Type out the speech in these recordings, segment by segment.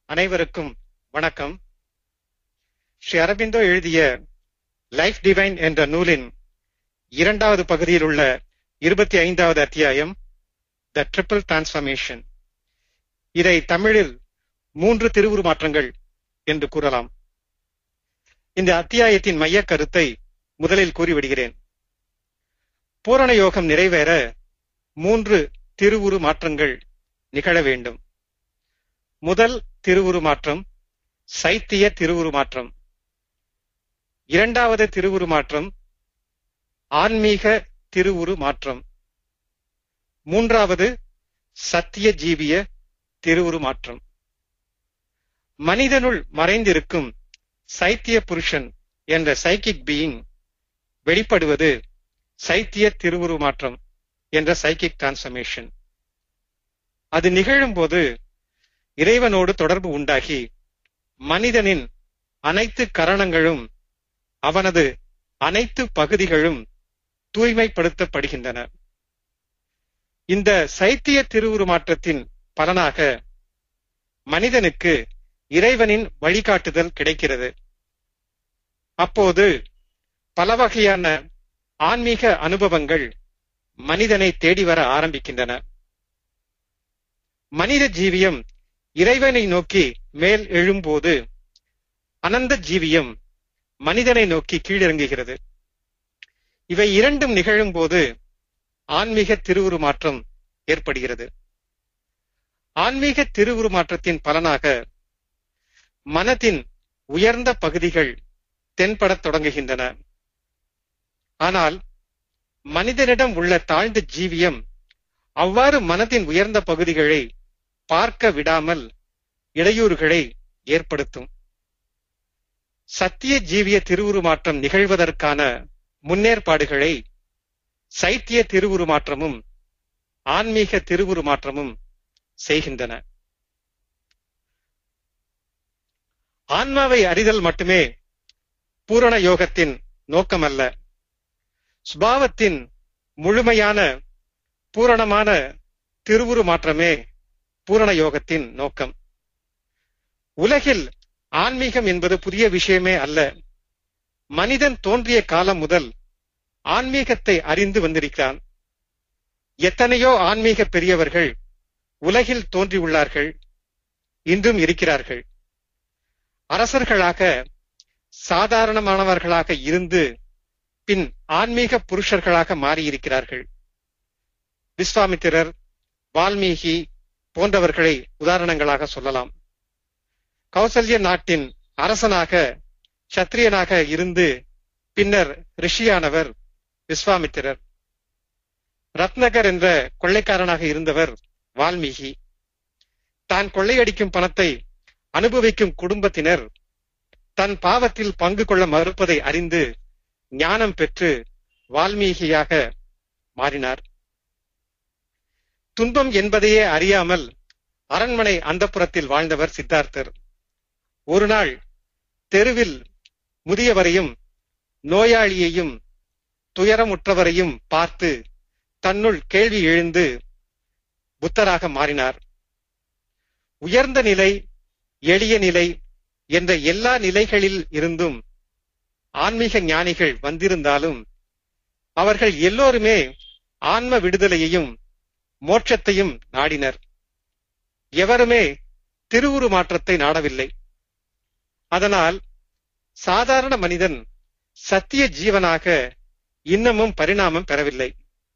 அனைவருக்கும் வணக்கம் ஸ்ரீ அரபிந்தோ எழுதிய லைஃப் டிவைன் என்ற நூலின் இரண்டாவது பகுதியில் உள்ள இருபத்தி ஐந்தாவது அத்தியாயம் த ட்ரிபிள் டிரான்ஸ்பர்மேஷன் இதை தமிழில் மூன்று திருவுருமாற்றங்கள் என்று கூறலாம் இந்த அத்தியாயத்தின் மைய கருத்தை முதலில் கூறிவிடுகிறேன் பூரண யோகம் நிறைவேற மூன்று திருவுரு மாற்றங்கள் நிகழ வேண்டும் முதல் திருவுரு மாற்றம் சைத்திய திருவுரு மாற்றம் இரண்டாவது திருவுரு மாற்றம் ஆன்மீக திருவுரு மாற்றம் மூன்றாவது சத்திய ஜீவிய திருவுரு மாற்றம் மனிதனுள் மறைந்திருக்கும் சைத்திய புருஷன் என்ற சைக்கிக் பீயிங் வெளிப்படுவது சைத்திய திருவுரு மாற்றம் என்ற சைக்கிக் டிரான்ஸ்பர்மேஷன் அது நிகழும் போது இறைவனோடு தொடர்பு உண்டாகி மனிதனின் அனைத்து கரணங்களும் அவனது அனைத்து பகுதிகளும் தூய்மைப்படுத்தப்படுகின்றன இந்த சைத்திய திருவுருமாற்றத்தின் பலனாக மனிதனுக்கு இறைவனின் வழிகாட்டுதல் கிடைக்கிறது அப்போது பல வகையான ஆன்மீக அனுபவங்கள் மனிதனை தேடி வர ஆரம்பிக்கின்றன மனித ஜீவியம் இறைவனை நோக்கி மேல் எழும்போது அனந்த ஜீவியம் மனிதனை நோக்கி கீழிறங்குகிறது இவை இரண்டும் நிகழும் போது ஆன்மீக திருவுரு மாற்றம் ஏற்படுகிறது ஆன்மீக திருவுரு மாற்றத்தின் பலனாக மனத்தின் உயர்ந்த பகுதிகள் தென்படத் தொடங்குகின்றன ஆனால் மனிதனிடம் உள்ள தாழ்ந்த ஜீவியம் அவ்வாறு மனத்தின் உயர்ந்த பகுதிகளை பார்க்க விடாமல் இடையூறுகளை ஏற்படுத்தும் சத்திய ஜீவிய திருவுருமாற்றம் நிகழ்வதற்கான முன்னேற்பாடுகளை சைத்திய திருவுருமாற்றமும் ஆன்மீக திருவுருமாற்றமும் செய்கின்றன ஆன்மாவை அறிதல் மட்டுமே பூரண யோகத்தின் நோக்கமல்ல சுபாவத்தின் முழுமையான பூரணமான திருவுரு மாற்றமே பூரண யோகத்தின் நோக்கம் உலகில் ஆன்மீகம் என்பது புதிய விஷயமே அல்ல மனிதன் தோன்றிய காலம் முதல் ஆன்மீகத்தை அறிந்து வந்திருக்கிறான் எத்தனையோ ஆன்மீக பெரியவர்கள் உலகில் தோன்றியுள்ளார்கள் இன்றும் இருக்கிறார்கள் அரசர்களாக சாதாரணமானவர்களாக இருந்து பின் ஆன்மீக புருஷர்களாக மாறியிருக்கிறார்கள் விஸ்வாமித்திரர் வால்மீகி போன்றவர்களை உதாரணங்களாக சொல்லலாம் கௌசல்ய நாட்டின் அரசனாக சத்திரியனாக இருந்து பின்னர் ரிஷியானவர் விஸ்வாமித்திரர் ரத்னகர் என்ற கொள்ளைக்காரனாக இருந்தவர் வால்மீகி தான் கொள்ளையடிக்கும் பணத்தை அனுபவிக்கும் குடும்பத்தினர் தன் பாவத்தில் பங்கு கொள்ள மறுப்பதை அறிந்து ஞானம் பெற்று வால்மீகியாக மாறினார் துன்பம் என்பதையே அறியாமல் அரண்மனை அந்தப்புறத்தில் வாழ்ந்தவர் சித்தார்த்தர் ஒரு நாள் தெருவில் முதியவரையும் நோயாளியையும் துயரமுற்றவரையும் பார்த்து தன்னுள் கேள்வி எழுந்து புத்தராக மாறினார் உயர்ந்த நிலை எளிய நிலை என்ற எல்லா நிலைகளில் இருந்தும் ஆன்மீக ஞானிகள் வந்திருந்தாலும் அவர்கள் எல்லோருமே ஆன்ம விடுதலையையும் மோட்சத்தையும் நாடினர் எவருமே திருவுரு மாற்றத்தை நாடவில்லை அதனால் சாதாரண மனிதன் சத்திய ஜீவனாக இன்னமும் பரிணாமம் பெறவில்லை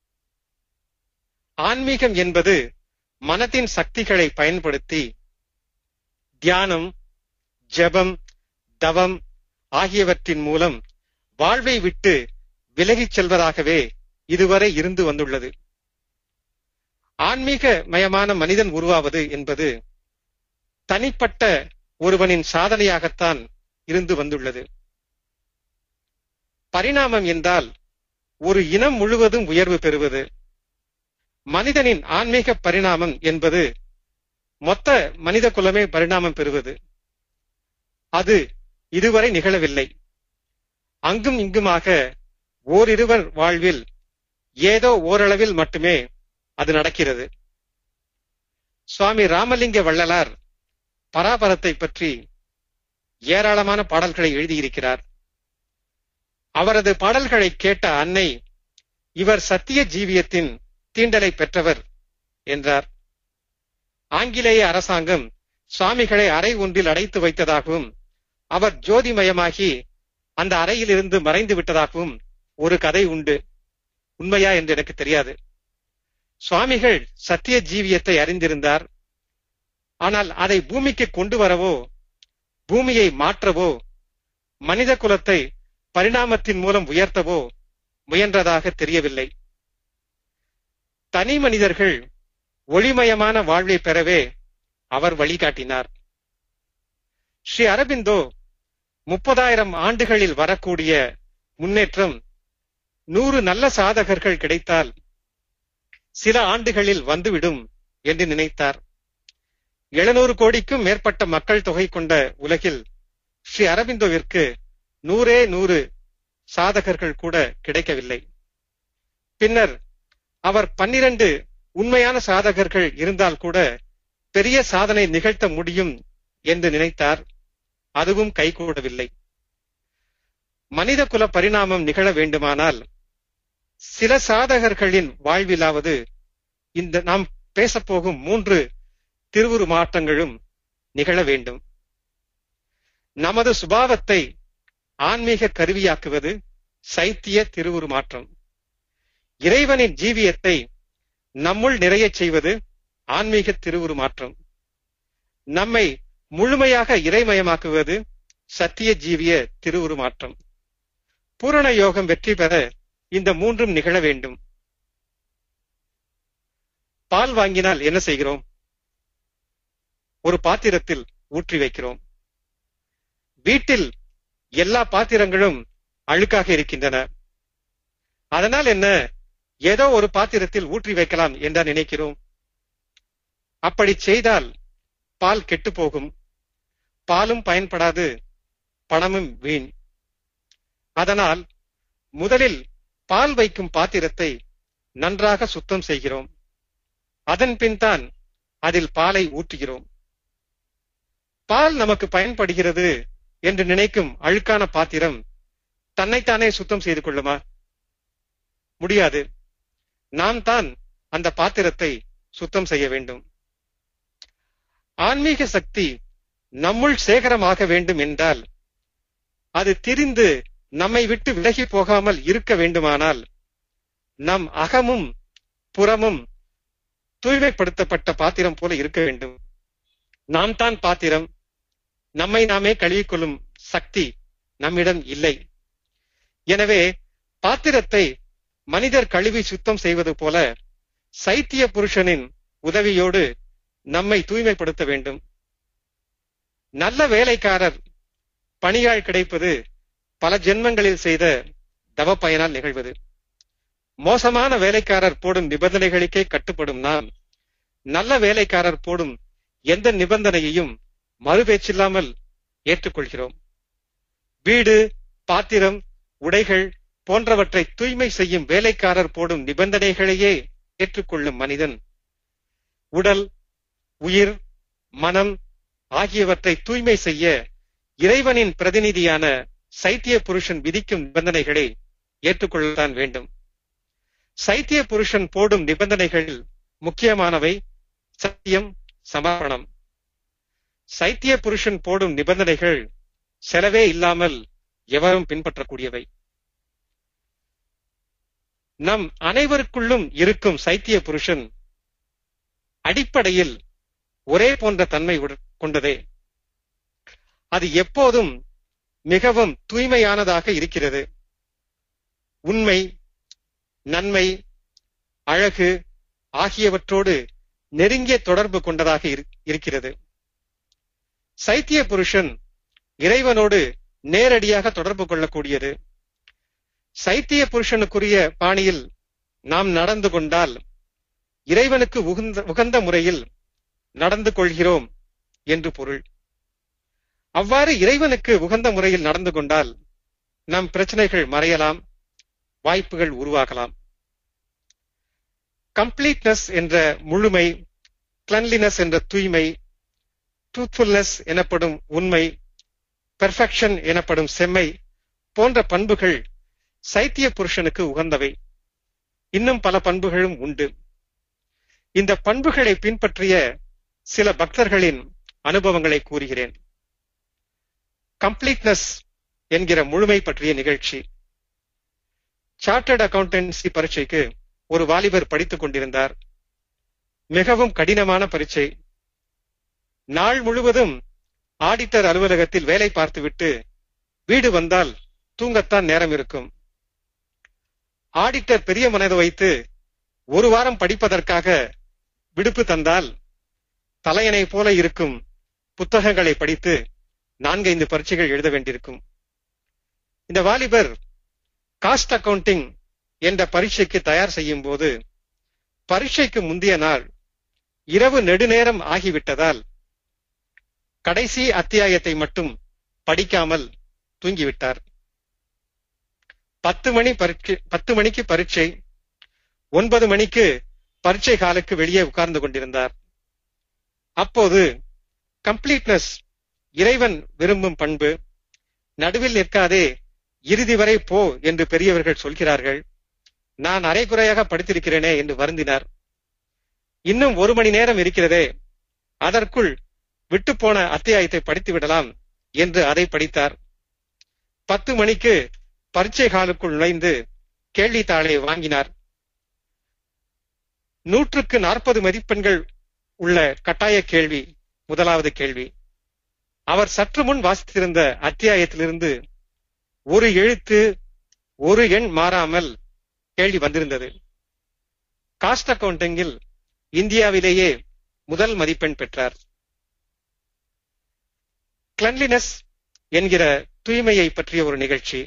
ஆன்மீகம் என்பது மனத்தின் சக்திகளை பயன்படுத்தி தியானம் ஜெபம் தவம் ஆகியவற்றின் மூலம் வாழ்வை விட்டு விலகிச் செல்வதாகவே இதுவரை இருந்து வந்துள்ளது ஆன்மீக மயமான மனிதன் உருவாவது என்பது தனிப்பட்ட ஒருவனின் சாதனையாகத்தான் இருந்து வந்துள்ளது பரிணாமம் என்றால் ஒரு இனம் முழுவதும் உயர்வு பெறுவது மனிதனின் ஆன்மீக பரிணாமம் என்பது மொத்த மனித குலமே பரிணாமம் பெறுவது அது இதுவரை நிகழவில்லை அங்கும் இங்குமாக ஓரிருவர் வாழ்வில் ஏதோ ஓரளவில் மட்டுமே அது நடக்கிறது சுவாமி ராமலிங்க வள்ளலார் பராபரத்தை பற்றி ஏராளமான பாடல்களை எழுதியிருக்கிறார் அவரது பாடல்களை கேட்ட அன்னை இவர் சத்திய ஜீவியத்தின் தீண்டலை பெற்றவர் என்றார் ஆங்கிலேய அரசாங்கம் சுவாமிகளை அறை ஒன்றில் அடைத்து வைத்ததாகவும் அவர் ஜோதிமயமாகி அந்த அறையிலிருந்து மறைந்து விட்டதாகவும் ஒரு கதை உண்டு உண்மையா என்று எனக்கு தெரியாது சுவாமிகள் சத்திய ஜீவியத்தை அறிந்திருந்தார் ஆனால் அதை பூமிக்கு கொண்டு வரவோ பூமியை மாற்றவோ மனித குலத்தை பரிணாமத்தின் மூலம் உயர்த்தவோ முயன்றதாக தெரியவில்லை தனி மனிதர்கள் ஒளிமயமான வாழ்வை பெறவே அவர் வழிகாட்டினார் ஸ்ரீ அரபிந்தோ முப்பதாயிரம் ஆண்டுகளில் வரக்கூடிய முன்னேற்றம் நூறு நல்ல சாதகர்கள் கிடைத்தால் சில ஆண்டுகளில் வந்துவிடும் என்று நினைத்தார் எழுநூறு கோடிக்கும் மேற்பட்ட மக்கள் தொகை கொண்ட உலகில் ஸ்ரீ அரபிந்தோவிற்கு நூறே நூறு சாதகர்கள் கூட கிடைக்கவில்லை பின்னர் அவர் பன்னிரண்டு உண்மையான சாதகர்கள் இருந்தால் கூட பெரிய சாதனை நிகழ்த்த முடியும் என்று நினைத்தார் அதுவும் கைகூடவில்லை மனித குல பரிணாமம் நிகழ வேண்டுமானால் சில சாதகர்களின் வாழ்விலாவது இந்த நாம் பேசப்போகும் மூன்று திருவுரு மாற்றங்களும் நிகழ வேண்டும் நமது சுபாவத்தை ஆன்மீக கருவியாக்குவது சைத்திய திருவுரு மாற்றம் இறைவனின் ஜீவியத்தை நம்முள் நிறைய செய்வது ஆன்மீக திருவுரு மாற்றம் நம்மை முழுமையாக இறைமயமாக்குவது சத்திய ஜீவிய திருவுரு மாற்றம் பூரண யோகம் வெற்றி பெற இந்த மூன்றும் நிகழ வேண்டும் பால் வாங்கினால் என்ன செய்கிறோம் ஒரு பாத்திரத்தில் ஊற்றி வைக்கிறோம் வீட்டில் எல்லா பாத்திரங்களும் அழுக்காக இருக்கின்றன அதனால் என்ன ஏதோ ஒரு பாத்திரத்தில் ஊற்றி வைக்கலாம் என்று நினைக்கிறோம் அப்படி செய்தால் பால் கெட்டு போகும் பாலும் பயன்படாது பணமும் வீண் அதனால் முதலில் பால் வைக்கும் பாத்திரத்தை நன்றாக சுத்தம் செய்கிறோம் அதன் பின் தான் அதில் பாலை ஊற்றுகிறோம் பால் நமக்கு பயன்படுகிறது என்று நினைக்கும் அழுக்கான பாத்திரம் தன்னைத்தானே சுத்தம் செய்து கொள்ளுமா முடியாது நாம் தான் அந்த பாத்திரத்தை சுத்தம் செய்ய வேண்டும் ஆன்மீக சக்தி நம்முள் சேகரமாக வேண்டும் என்றால் அது திரிந்து நம்மை விட்டு விலகி போகாமல் இருக்க வேண்டுமானால் நம் அகமும் புறமும் தூய்மைப்படுத்தப்பட்ட பாத்திரம் போல இருக்க வேண்டும் நாம் தான் பாத்திரம் நம்மை நாமே கழுவிக்கொள்ளும் சக்தி நம்மிடம் இல்லை எனவே பாத்திரத்தை மனிதர் கழுவி சுத்தம் செய்வது போல சைத்திய புருஷனின் உதவியோடு நம்மை தூய்மைப்படுத்த வேண்டும் நல்ல வேலைக்காரர் பணியாள் கிடைப்பது பல ஜென்மங்களில் செய்த தவ பயனால் நிகழ்வது மோசமான வேலைக்காரர் போடும் நிபந்தனைகளுக்கே கட்டுப்படும் நாம் நல்ல வேலைக்காரர் போடும் எந்த நிபந்தனையையும் மறுபேச்சில்லாமல் ஏற்றுக்கொள்கிறோம் வீடு பாத்திரம் உடைகள் போன்றவற்றை தூய்மை செய்யும் வேலைக்காரர் போடும் நிபந்தனைகளையே ஏற்றுக்கொள்ளும் மனிதன் உடல் உயிர் மனம் ஆகியவற்றை தூய்மை செய்ய இறைவனின் பிரதிநிதியான சைத்திய புருஷன் விதிக்கும் நிபந்தனைகளை ஏற்றுக்கொள்ளத்தான் வேண்டும் சைத்திய புருஷன் போடும் நிபந்தனைகளில் முக்கியமானவை சத்தியம் சமர்ப்பணம் சைத்திய புருஷன் போடும் நிபந்தனைகள் செலவே இல்லாமல் எவரும் பின்பற்றக்கூடியவை நம் அனைவருக்குள்ளும் இருக்கும் சைத்திய புருஷன் அடிப்படையில் ஒரே போன்ற தன்மை கொண்டதே அது எப்போதும் மிகவும் தூய்மையானதாக இருக்கிறது உண்மை நன்மை அழகு ஆகியவற்றோடு நெருங்கிய தொடர்பு கொண்டதாக இருக்கிறது சைத்திய புருஷன் இறைவனோடு நேரடியாக தொடர்பு கொள்ளக்கூடியது சைத்திய புருஷனுக்குரிய பாணியில் நாம் நடந்து கொண்டால் இறைவனுக்கு உகந்த உகந்த முறையில் நடந்து கொள்கிறோம் என்று பொருள் அவ்வாறு இறைவனுக்கு உகந்த முறையில் நடந்து கொண்டால் நம் பிரச்சனைகள் மறையலாம் வாய்ப்புகள் உருவாகலாம் கம்ப்ளீட்னஸ் என்ற முழுமை கிளன்லினஸ் என்ற தூய்மை ட்ரூத்ஃபுல்னஸ் எனப்படும் உண்மை பெர்ஃபெக்ஷன் எனப்படும் செம்மை போன்ற பண்புகள் சைத்திய புருஷனுக்கு உகந்தவை இன்னும் பல பண்புகளும் உண்டு இந்த பண்புகளை பின்பற்றிய சில பக்தர்களின் அனுபவங்களை கூறுகிறேன் கம்ப்ளீட்னஸ் என்கிற முழுமை பற்றிய நிகழ்ச்சி சார்ட்டர்ட் அக்கவுண்டன்சி பரீட்சைக்கு ஒரு வாலிபர் படித்துக் கொண்டிருந்தார் மிகவும் கடினமான பரீட்சை நாள் முழுவதும் ஆடிட்டர் அலுவலகத்தில் வேலை பார்த்துவிட்டு வீடு வந்தால் தூங்கத்தான் நேரம் இருக்கும் ஆடிட்டர் பெரிய மனது வைத்து ஒரு வாரம் படிப்பதற்காக விடுப்பு தந்தால் தலையணை போல இருக்கும் புத்தகங்களை படித்து நான்கைந்து பரீட்சைகள் எழுத வேண்டியிருக்கும் இந்த வாலிபர் காஸ்ட் அக்கவுண்டிங் என்ற பரீட்சைக்கு தயார் செய்யும் போது பரீட்சைக்கு முந்தைய நாள் இரவு நெடுநேரம் ஆகிவிட்டதால் கடைசி அத்தியாயத்தை மட்டும் படிக்காமல் தூங்கிவிட்டார் பத்து மணி பரீட்சை பத்து மணிக்கு பரீட்சை ஒன்பது மணிக்கு பரீட்சை காலுக்கு வெளியே உட்கார்ந்து கொண்டிருந்தார் அப்போது கம்ப்ளீட்னஸ் இறைவன் விரும்பும் பண்பு நடுவில் நிற்காதே இறுதி வரை போ என்று பெரியவர்கள் சொல்கிறார்கள் நான் அரைகுறையாக படித்திருக்கிறேனே என்று வருந்தினார் இன்னும் ஒரு மணி நேரம் இருக்கிறதே அதற்குள் விட்டுப்போன அத்தியாயத்தை படித்து விடலாம் என்று அதை படித்தார் பத்து மணிக்கு பரீட்சை காலுக்குள் நுழைந்து கேள்வித்தாளை வாங்கினார் நூற்றுக்கு நாற்பது மதிப்பெண்கள் உள்ள கட்டாய கேள்வி முதலாவது கேள்வி அவர் சற்று முன் வாசித்திருந்த அத்தியாயத்திலிருந்து ஒரு எழுத்து ஒரு எண் மாறாமல் கேள்வி வந்திருந்தது காஸ்ட் அக்கவுண்டிங்கில் இந்தியாவிலேயே முதல் மதிப்பெண் பெற்றார் கிளன்லினஸ் என்கிற தூய்மையை பற்றிய ஒரு நிகழ்ச்சி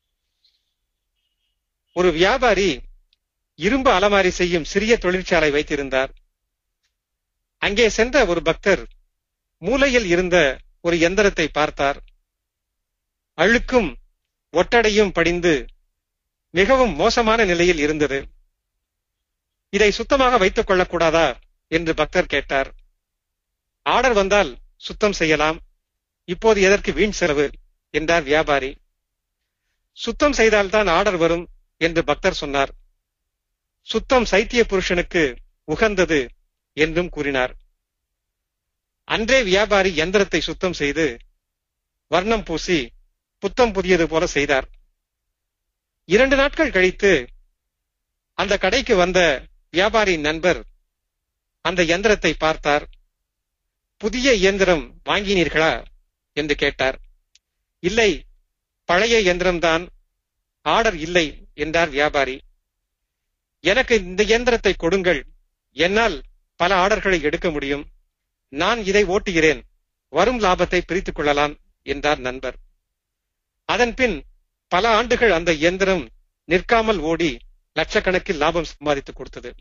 ஒரு வியாபாரி இரும்பு அலமாரி செய்யும் சிறிய தொழிற்சாலை வைத்திருந்தார் அங்கே சென்ற ஒரு பக்தர் மூலையில் இருந்த ஒரு எந்திரத்தை பார்த்தார் அழுக்கும் ஒட்டடையும் படிந்து மிகவும் மோசமான நிலையில் இருந்தது இதை சுத்தமாக வைத்துக் கொள்ளக்கூடாதா என்று பக்தர் கேட்டார் ஆர்டர் வந்தால் சுத்தம் செய்யலாம் இப்போது எதற்கு வீண் செலவு என்றார் வியாபாரி சுத்தம் செய்தால்தான் ஆர்டர் வரும் என்று பக்தர் சொன்னார் சுத்தம் சைத்திய புருஷனுக்கு உகந்தது என்றும் கூறினார் அன்றே வியாபாரி எந்திரத்தை சுத்தம் செய்து வர்ணம் பூசி புத்தம் புதியது போல செய்தார் இரண்டு நாட்கள் கழித்து அந்த கடைக்கு வந்த வியாபாரியின் நண்பர் அந்த எந்திரத்தை பார்த்தார் புதிய இயந்திரம் வாங்கினீர்களா என்று கேட்டார் இல்லை பழைய இயந்திரம்தான் ஆர்டர் இல்லை என்றார் வியாபாரி எனக்கு இந்த இயந்திரத்தை கொடுங்கள் என்னால் பல ஆர்டர்களை எடுக்க முடியும் நான் இதை ஓட்டுகிறேன் வரும் லாபத்தை பிரித்துக் கொள்ளலாம் என்றார் நண்பர் அதன் பின் பல ஆண்டுகள் அந்த இயந்திரம் நிற்காமல் ஓடி லட்சக்கணக்கில் லாபம் சம்பாதித்து கொடுத்தது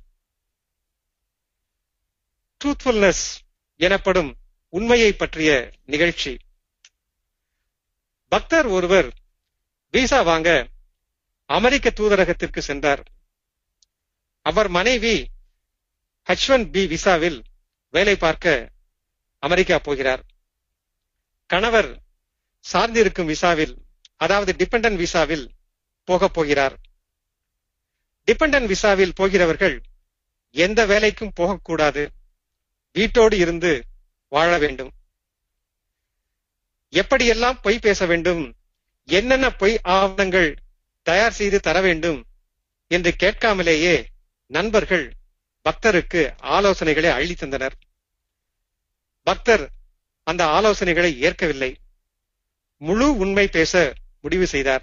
ட்ரூத்ஃபுல்னஸ் எனப்படும் உண்மையை பற்றிய நிகழ்ச்சி பக்தர் ஒருவர் விசா வாங்க அமெரிக்க தூதரகத்திற்கு சென்றார் அவர் மனைவி ஹச் ஒன் பி விசாவில் வேலை பார்க்க அமெரிக்கா போகிறார் கணவர் சார்ந்திருக்கும் விசாவில் அதாவது டிபெண்டன்ட் விசாவில் போக போகிறார் டிபெண்டன்ட் விசாவில் போகிறவர்கள் எந்த வேலைக்கும் போகக்கூடாது வீட்டோடு இருந்து வாழ வேண்டும் எப்படியெல்லாம் பொய் பேச வேண்டும் என்னென்ன பொய் ஆவணங்கள் தயார் செய்து தர வேண்டும் என்று கேட்காமலேயே நண்பர்கள் பக்தருக்கு ஆலோசனைகளை அள்ளி தந்தனர் பக்தர் அந்த ஆலோசனைகளை ஏற்கவில்லை முழு உண்மை பேச முடிவு செய்தார்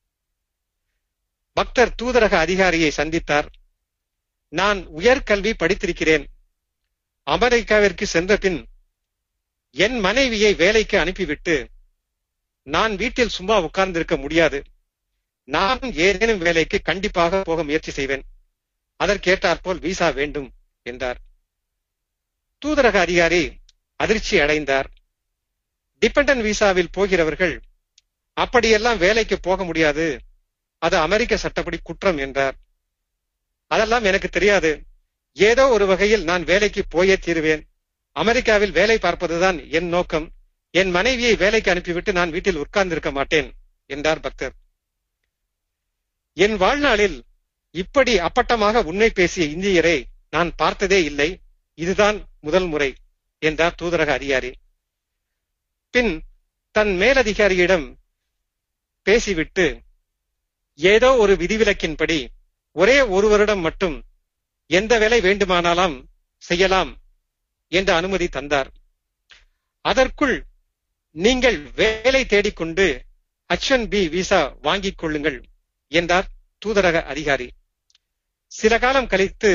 பக்தர் தூதரக அதிகாரியை சந்தித்தார் நான் உயர்கல்வி படித்திருக்கிறேன் அமெரிக்காவிற்கு சென்ற பின் என் மனைவியை வேலைக்கு அனுப்பிவிட்டு நான் வீட்டில் சும்மா உட்கார்ந்திருக்க முடியாது நான் ஏதேனும் வேலைக்கு கண்டிப்பாக போக முயற்சி செய்வேன் அதற்கேற்றாற்போல் விசா வேண்டும் என்றார் தூதரக அதிகாரி அதிர்ச்சி அடைந்தார் டிபெண்டன்ட் விசாவில் போகிறவர்கள் அப்படியெல்லாம் வேலைக்கு போக முடியாது அது அமெரிக்க சட்டப்படி குற்றம் என்றார் அதெல்லாம் எனக்கு தெரியாது ஏதோ ஒரு வகையில் நான் வேலைக்கு போயே தீருவேன் அமெரிக்காவில் வேலை பார்ப்பதுதான் என் நோக்கம் என் மனைவியை வேலைக்கு அனுப்பிவிட்டு நான் வீட்டில் உட்கார்ந்திருக்க மாட்டேன் என்றார் பக்தர் என் வாழ்நாளில் இப்படி அப்பட்டமாக உண்மை பேசிய இந்தியரை நான் பார்த்ததே இல்லை இதுதான் முதல் முறை என்றார் தூதரக அதிகாரி பின் தன் மேலதிகாரியிடம் பேசிவிட்டு ஏதோ ஒரு விதிவிலக்கின்படி ஒரே ஒரு வருடம் மட்டும் எந்த வேலை வேண்டுமானாலும் செய்யலாம் என்ற அனுமதி தந்தார் அதற்குள் நீங்கள் வேலை தேடிக்கொண்டு ஹச் ஒன் பி விசா வாங்கிக் கொள்ளுங்கள் என்றார் தூதரக அதிகாரி சில காலம் கழித்து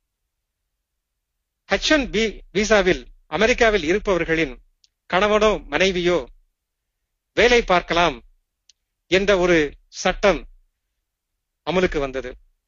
ஹச் ஒன் பி விசாவில் அமெரிக்காவில் இருப்பவர்களின் கணவனோ மனைவியோ வேலை பார்க்கலாம் என்ற ஒரு சட்டம் அமலுக்கு வந்தது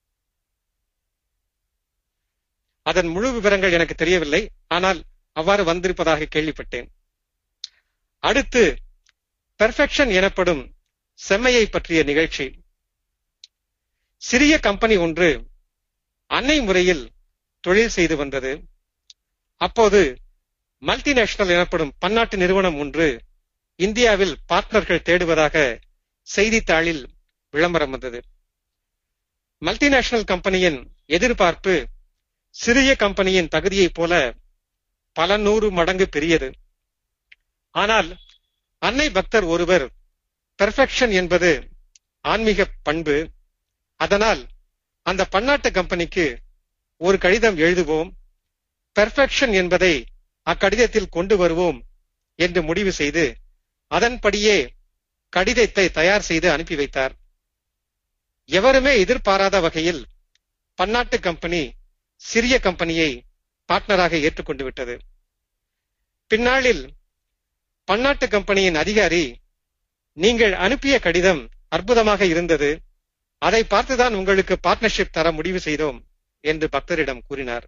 அதன் முழு விவரங்கள் எனக்கு தெரியவில்லை ஆனால் அவ்வாறு வந்திருப்பதாக கேள்விப்பட்டேன் அடுத்து பெர்ஃபெக்ஷன் எனப்படும் செம்மையை பற்றிய நிகழ்ச்சி சிறிய கம்பெனி ஒன்று அன்னை முறையில் தொழில் செய்து வந்தது அப்போது மல்டிநேஷனல் எனப்படும் பன்னாட்டு நிறுவனம் ஒன்று இந்தியாவில் பார்ட்னர்கள் தேடுவதாக செய்தித்தாளில் விளம்பரம் வந்தது மல்டிநேஷனல் கம்பெனியின் எதிர்பார்ப்பு சிறிய கம்பெனியின் தகுதியைப் போல பல நூறு மடங்கு பெரியது ஆனால் அன்னை பக்தர் ஒருவர் பெர்ஃபெக்ஷன் என்பது ஆன்மீக பண்பு அதனால் அந்த பன்னாட்டு கம்பெனிக்கு ஒரு கடிதம் எழுதுவோம் பெர்ஃபெக்ஷன் என்பதை அக்கடிதத்தில் கொண்டு வருவோம் என்று முடிவு செய்து அதன்படியே கடிதத்தை தயார் செய்து அனுப்பி வைத்தார் எவருமே எதிர்பாராத வகையில் பன்னாட்டு கம்பெனி சிறிய கம்பெனியை பார்ட்னராக ஏற்றுக்கொண்டு விட்டது பின்னாளில் பன்னாட்டு கம்பெனியின் அதிகாரி நீங்கள் அனுப்பிய கடிதம் அற்புதமாக இருந்தது அதை பார்த்துதான் உங்களுக்கு பார்ட்னர்ஷிப் தர முடிவு செய்தோம் என்று பக்தரிடம் கூறினார்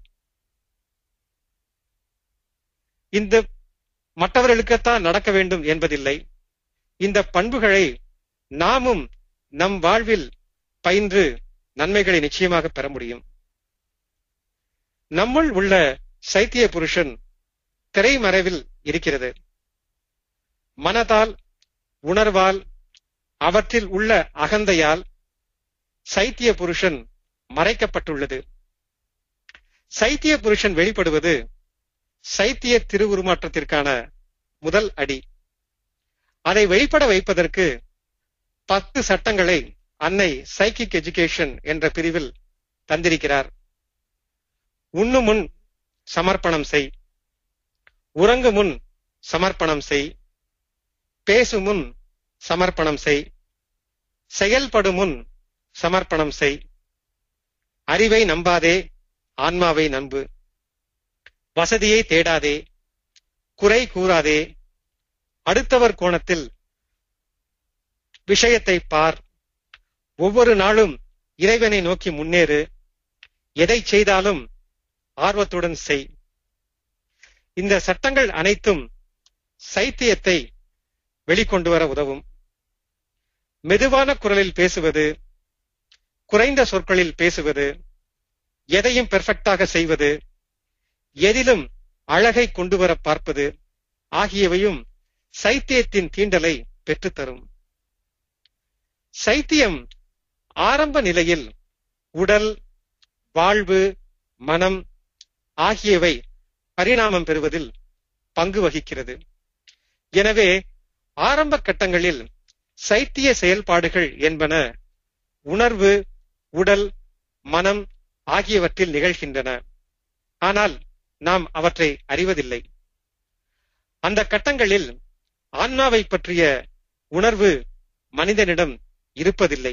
இந்த மற்றவர்களுக்குத்தான் நடக்க வேண்டும் என்பதில்லை இந்த பண்புகளை நாமும் நம் வாழ்வில் பயின்று நன்மைகளை நிச்சயமாக பெற முடியும் நம்முள் உள்ள சைத்திய புருஷன் திரைமறைவில் இருக்கிறது மனதால் உணர்வால் அவற்றில் உள்ள அகந்தையால் சைத்திய புருஷன் மறைக்கப்பட்டுள்ளது சைத்திய புருஷன் வெளிப்படுவது சைத்திய திருவுருமாற்றத்திற்கான முதல் அடி அதை வெளிப்பட வைப்பதற்கு பத்து சட்டங்களை அன்னை சைக்கிக் எஜுகேஷன் என்ற பிரிவில் தந்திருக்கிறார் உண்ணு முன் சமர்ப்பணம் செய் உறங்கு முன் சமர்ப்பணம் செய் பேசு முன் சமர்ப்பணம் செய் செயல்படும் முன் சமர்ப்பணம் செய் அறிவை நம்பாதே ஆன்மாவை நம்பு வசதியை தேடாதே குறை கூறாதே அடுத்தவர் கோணத்தில் விஷயத்தை பார் ஒவ்வொரு நாளும் இறைவனை நோக்கி முன்னேறு எதை செய்தாலும் ஆர்வத்துடன் செய் இந்த சட்டங்கள் அனைத்தும் சைத்தியத்தை வெளிக்கொண்டு வர உதவும் மெதுவான குரலில் பேசுவது குறைந்த சொற்களில் பேசுவது எதையும் பெர்ஃபெக்டாக செய்வது எதிலும் அழகை கொண்டு வர பார்ப்பது ஆகியவையும் சைத்தியத்தின் தீண்டலை பெற்றுத்தரும் சைத்தியம் ஆரம்ப நிலையில் உடல் வாழ்வு மனம் ஆகியவை பரிணாமம் பெறுவதில் பங்கு வகிக்கிறது எனவே ஆரம்ப கட்டங்களில் சைத்திய செயல்பாடுகள் என்பன உணர்வு உடல் மனம் ஆகியவற்றில் நிகழ்கின்றன ஆனால் நாம் அவற்றை அறிவதில்லை அந்த கட்டங்களில் ஆன்மாவை பற்றிய உணர்வு மனிதனிடம் இருப்பதில்லை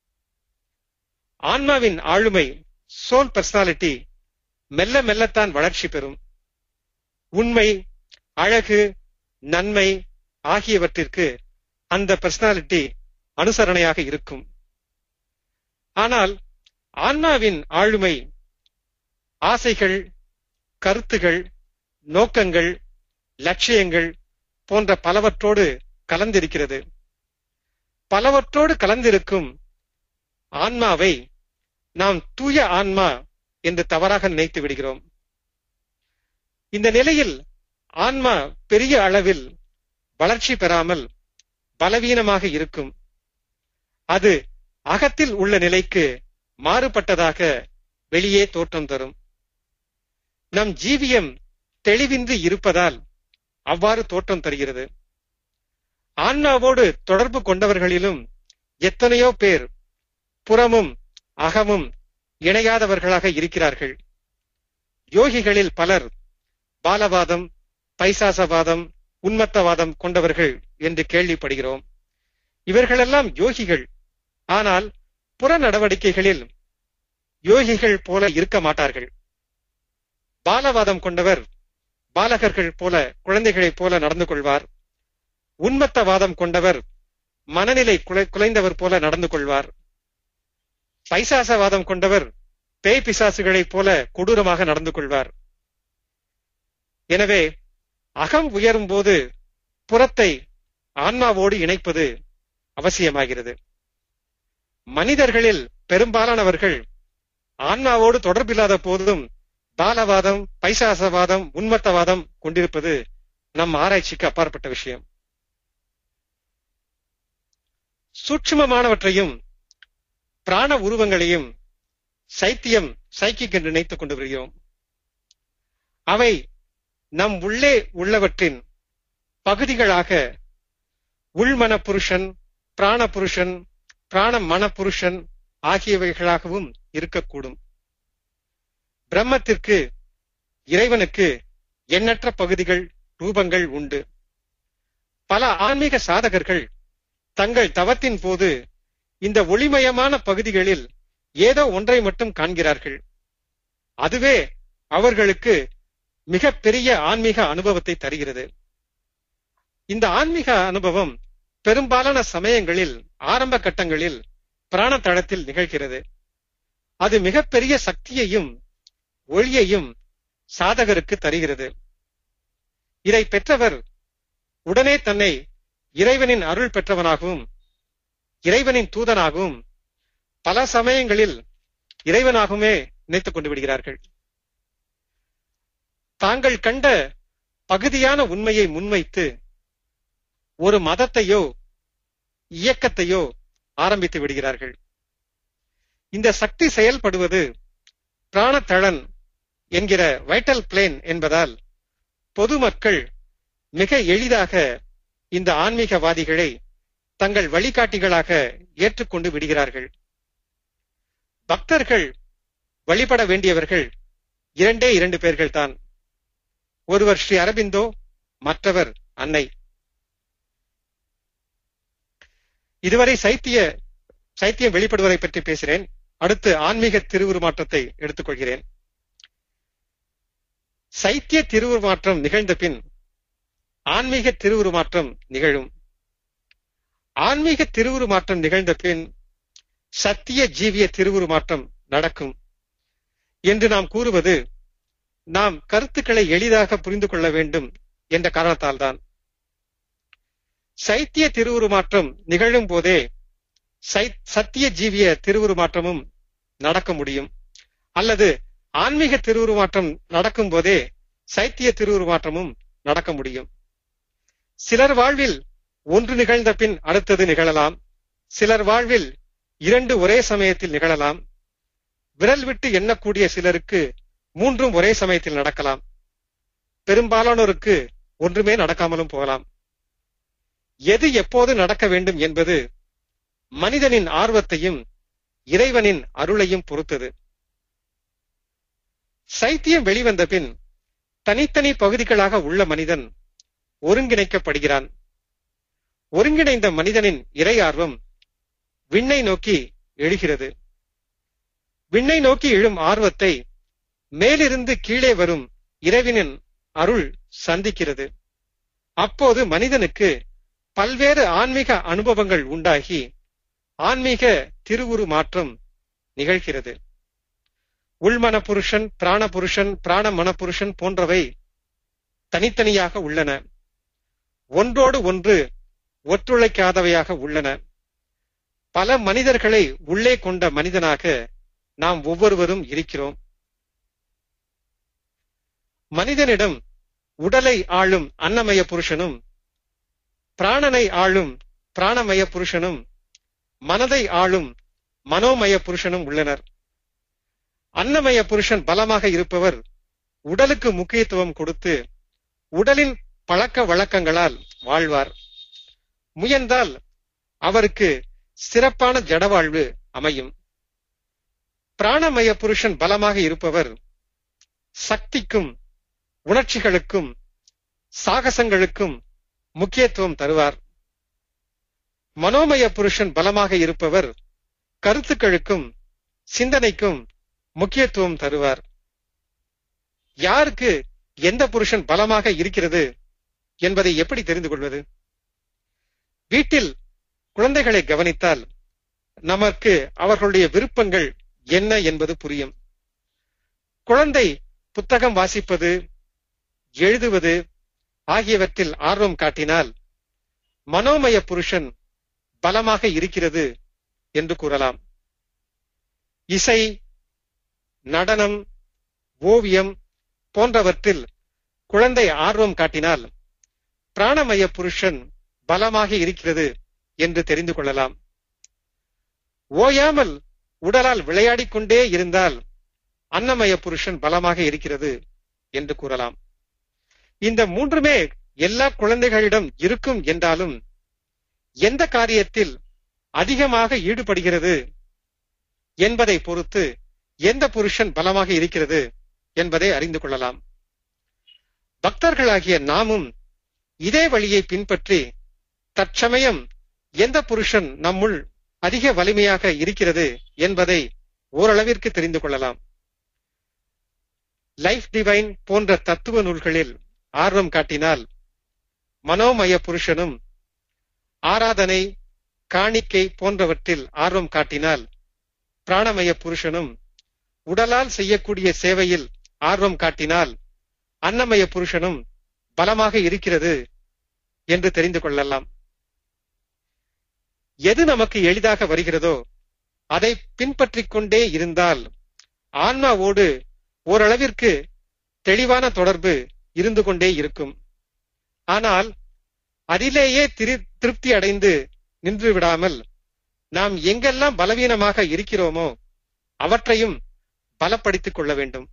ஆன்மாவின் ஆளுமை சோல் பர்சனாலிட்டி மெல்ல மெல்லத்தான் வளர்ச்சி பெறும் உண்மை அழகு நன்மை ஆகியவற்றிற்கு அந்த பர்சனாலிட்டி அனுசரணையாக இருக்கும் ஆனால் ஆன்மாவின் ஆளுமை ஆசைகள் கருத்துகள் நோக்கங்கள் லட்சியங்கள் போன்ற பலவற்றோடு கலந்திருக்கிறது பலவற்றோடு கலந்திருக்கும் ஆன்மாவை நாம் தூய ஆன்மா என்று தவறாக நினைத்து விடுகிறோம் இந்த நிலையில் ஆன்மா பெரிய அளவில் வளர்ச்சி பெறாமல் பலவீனமாக இருக்கும் அது அகத்தில் உள்ள நிலைக்கு மாறுபட்டதாக வெளியே தோற்றம் தரும் நம் ஜீவியம் தெளிவின்றி இருப்பதால் அவ்வாறு தோற்றம் தருகிறது ஆன்மாவோடு தொடர்பு கொண்டவர்களிலும் எத்தனையோ பேர் புறமும் அகமும் இணையாதவர்களாக இருக்கிறார்கள் யோகிகளில் பலர் பாலவாதம் பைசாசவாதம் உன்மத்தவாதம் கொண்டவர்கள் என்று கேள்விப்படுகிறோம் இவர்களெல்லாம் யோகிகள் ஆனால் புற நடவடிக்கைகளில் யோகிகள் போல இருக்க மாட்டார்கள் பாலவாதம் கொண்டவர் பாலகர்கள் போல குழந்தைகளைப் போல நடந்து கொள்வார் உன்மத்தவாதம் கொண்டவர் மனநிலை குலை- குலைந்தவர் போல நடந்து கொள்வார் பைசாசவாதம் கொண்டவர் பேய் பிசாசுகளைப் போல கொடூரமாக நடந்து கொள்வார் எனவே அகம் உயரும் போது புறத்தை ஆன்மாவோடு இணைப்பது அவசியமாகிறது மனிதர்களில் பெரும்பாலானவர்கள் ஆன்மாவோடு தொடர்பில்லாத போதும் பாலவாதம் பைசாசவாதம் உன்மத்தவாதம் கொண்டிருப்பது நம் ஆராய்ச்சிக்கு அப்பாற்பட்ட விஷயம் சூட்சுமமானவற்றையும் பிராண உருவங்களையும் சைத்தியம் சைக்கிக் என்று நினைத்துக் கொண்டு வருகிறோம் அவை நம் உள்ளே உள்ளவற்றின் பகுதிகளாக உள்மன புருஷன் பிராண புருஷன் பிராண மன புருஷன் ஆகியவைகளாகவும் இருக்கக்கூடும் பிரம்மத்திற்கு இறைவனுக்கு எண்ணற்ற பகுதிகள் ரூபங்கள் உண்டு பல ஆன்மீக சாதகர்கள் தங்கள் தவத்தின் போது இந்த ஒளிமயமான பகுதிகளில் ஏதோ ஒன்றை மட்டும் காண்கிறார்கள் அதுவே அவர்களுக்கு மிக பெரிய ஆன்மீக அனுபவத்தை தருகிறது இந்த ஆன்மீக அனுபவம் பெரும்பாலான சமயங்களில் ஆரம்ப கட்டங்களில் பிராண தளத்தில் நிகழ்கிறது அது மிகப்பெரிய சக்தியையும் ஒளியையும் சாதகருக்கு தருகிறது இதை பெற்றவர் உடனே தன்னை இறைவனின் அருள் பெற்றவனாகவும் இறைவனின் தூதனாகவும் பல சமயங்களில் இறைவனாகவுமே நினைத்துக் கொண்டு விடுகிறார்கள் தாங்கள் கண்ட பகுதியான உண்மையை முன்வைத்து ஒரு மதத்தையோ இயக்கத்தையோ ஆரம்பித்து விடுகிறார்கள் இந்த சக்தி செயல்படுவது பிராணத்தளன் என்கிற வைட்டல் பிளேன் என்பதால் பொதுமக்கள் மிக எளிதாக இந்த ஆன்மீகவாதிகளை தங்கள் வழிகாட்டிகளாக ஏற்றுக்கொண்டு விடுகிறார்கள் பக்தர்கள் வழிபட வேண்டியவர்கள் இரண்டே இரண்டு பேர்கள் தான் ஒருவர் ஸ்ரீ அரபிந்தோ மற்றவர் அன்னை இதுவரை சைத்திய சைத்தியம் வெளிப்படுவதை பற்றி பேசினேன் அடுத்து ஆன்மீக திருவுருமாற்றத்தை எடுத்துக்கொள்கிறேன் சைத்திய திருவுருமாற்றம் நிகழ்ந்த பின் ஆன்மீக திருவுருமாற்றம் நிகழும் ஆன்மீக திருவுருமாற்றம் நிகழ்ந்த பின் சத்திய ஜீவிய திருவுருமாற்றம் நடக்கும் என்று நாம் கூறுவது நாம் கருத்துக்களை எளிதாக புரிந்து கொள்ள வேண்டும் என்ற காரணத்தால்தான் சைத்திய திருவுருமாற்றம் நிகழும் போதே சை- சத்திய ஜீவிய திருவுருமாற்றமும் நடக்க முடியும் அல்லது ஆன்மீக திருவுருமாற்றம் நடக்கும் போதே சைத்திய திருவுருமாற்றமும் நடக்க முடியும் சிலர் வாழ்வில் ஒன்று நிகழ்ந்த பின் அடுத்தது நிகழலாம் சிலர் வாழ்வில் இரண்டு ஒரே சமயத்தில் நிகழலாம் விரல் விட்டு எண்ணக்கூடிய சிலருக்கு மூன்றும் ஒரே சமயத்தில் நடக்கலாம் பெரும்பாலானோருக்கு ஒன்றுமே நடக்காமலும் போகலாம் எது எப்போது நடக்க வேண்டும் என்பது மனிதனின் ஆர்வத்தையும் இறைவனின் அருளையும் பொறுத்தது சைத்தியம் வெளிவந்த பின் தனித்தனி பகுதிகளாக உள்ள மனிதன் ஒருங்கிணைக்கப்படுகிறான் ஒருங்கிணைந்த மனிதனின் இறை ஆர்வம் விண்ணை நோக்கி எழுகிறது விண்ணை நோக்கி எழும் ஆர்வத்தை மேலிருந்து கீழே வரும் இறைவனின் அருள் சந்திக்கிறது அப்போது மனிதனுக்கு பல்வேறு ஆன்மீக அனுபவங்கள் உண்டாகி ஆன்மீக திருவுரு மாற்றம் நிகழ்கிறது உள்மன புருஷன் பிராண புருஷன் பிராண மனப்புருஷன் போன்றவை தனித்தனியாக உள்ளன ஒன்றோடு ஒன்று ஒத்துழைக்காதவையாக உள்ளன பல மனிதர்களை உள்ளே கொண்ட மனிதனாக நாம் ஒவ்வொருவரும் இருக்கிறோம் மனிதனிடம் உடலை ஆளும் அன்னமய புருஷனும் பிராணனை ஆளும் பிராணமய புருஷனும் மனதை ஆளும் மனோமய புருஷனும் உள்ளனர் அன்னமய புருஷன் பலமாக இருப்பவர் உடலுக்கு முக்கியத்துவம் கொடுத்து உடலின் பழக்க வழக்கங்களால் வாழ்வார் முயன்றால் அவருக்கு சிறப்பான ஜடவாழ்வு அமையும் பிராணமய புருஷன் பலமாக இருப்பவர் சக்திக்கும் உணர்ச்சிகளுக்கும் சாகசங்களுக்கும் முக்கியத்துவம் தருவார் மனோமய புருஷன் பலமாக இருப்பவர் கருத்துக்களுக்கும் சிந்தனைக்கும் முக்கியத்துவம் தருவார் யாருக்கு எந்த புருஷன் பலமாக இருக்கிறது என்பதை எப்படி தெரிந்து கொள்வது வீட்டில் குழந்தைகளை கவனித்தால் நமக்கு அவர்களுடைய விருப்பங்கள் என்ன என்பது புரியும் குழந்தை புத்தகம் வாசிப்பது எழுதுவது ஆகியவற்றில் ஆர்வம் காட்டினால் மனோமய புருஷன் பலமாக இருக்கிறது என்று கூறலாம் இசை நடனம் ஓவியம் போன்றவற்றில் குழந்தை ஆர்வம் காட்டினால் பிராணமய புருஷன் பலமாக இருக்கிறது என்று தெரிந்து கொள்ளலாம் ஓயாமல் உடலால் விளையாடிக் கொண்டே இருந்தால் அன்னமய புருஷன் பலமாக இருக்கிறது என்று கூறலாம் இந்த மூன்றுமே எல்லா குழந்தைகளிடம் இருக்கும் என்றாலும் எந்த காரியத்தில் அதிகமாக ஈடுபடுகிறது என்பதை பொறுத்து எந்த புருஷன் பலமாக இருக்கிறது என்பதை அறிந்து கொள்ளலாம் பக்தர்களாகிய நாமும் இதே வழியை பின்பற்றி தற்சமயம் எந்த புருஷன் நம்முள் அதிக வலிமையாக இருக்கிறது என்பதை ஓரளவிற்கு தெரிந்து கொள்ளலாம் லைஃப் டிவைன் போன்ற தத்துவ நூல்களில் ஆர்வம் காட்டினால் மனோமய புருஷனும் ஆராதனை காணிக்கை போன்றவற்றில் ஆர்வம் காட்டினால் பிராணமய புருஷனும் உடலால் செய்யக்கூடிய சேவையில் ஆர்வம் காட்டினால் அன்னமய புருஷனும் பலமாக இருக்கிறது என்று தெரிந்து கொள்ளலாம் எது நமக்கு எளிதாக வருகிறதோ அதை பின்பற்றிக் கொண்டே இருந்தால் ஆன்மாவோடு ஓரளவிற்கு தெளிவான தொடர்பு இருந்து கொண்டே இருக்கும் ஆனால் அதிலேயே திரு- திருப்தி அடைந்து நின்று விடாமல் நாம் எங்கெல்லாம் பலவீனமாக இருக்கிறோமோ அவற்றையும் பலப்படுத்திக் கொள்ள வேண்டும்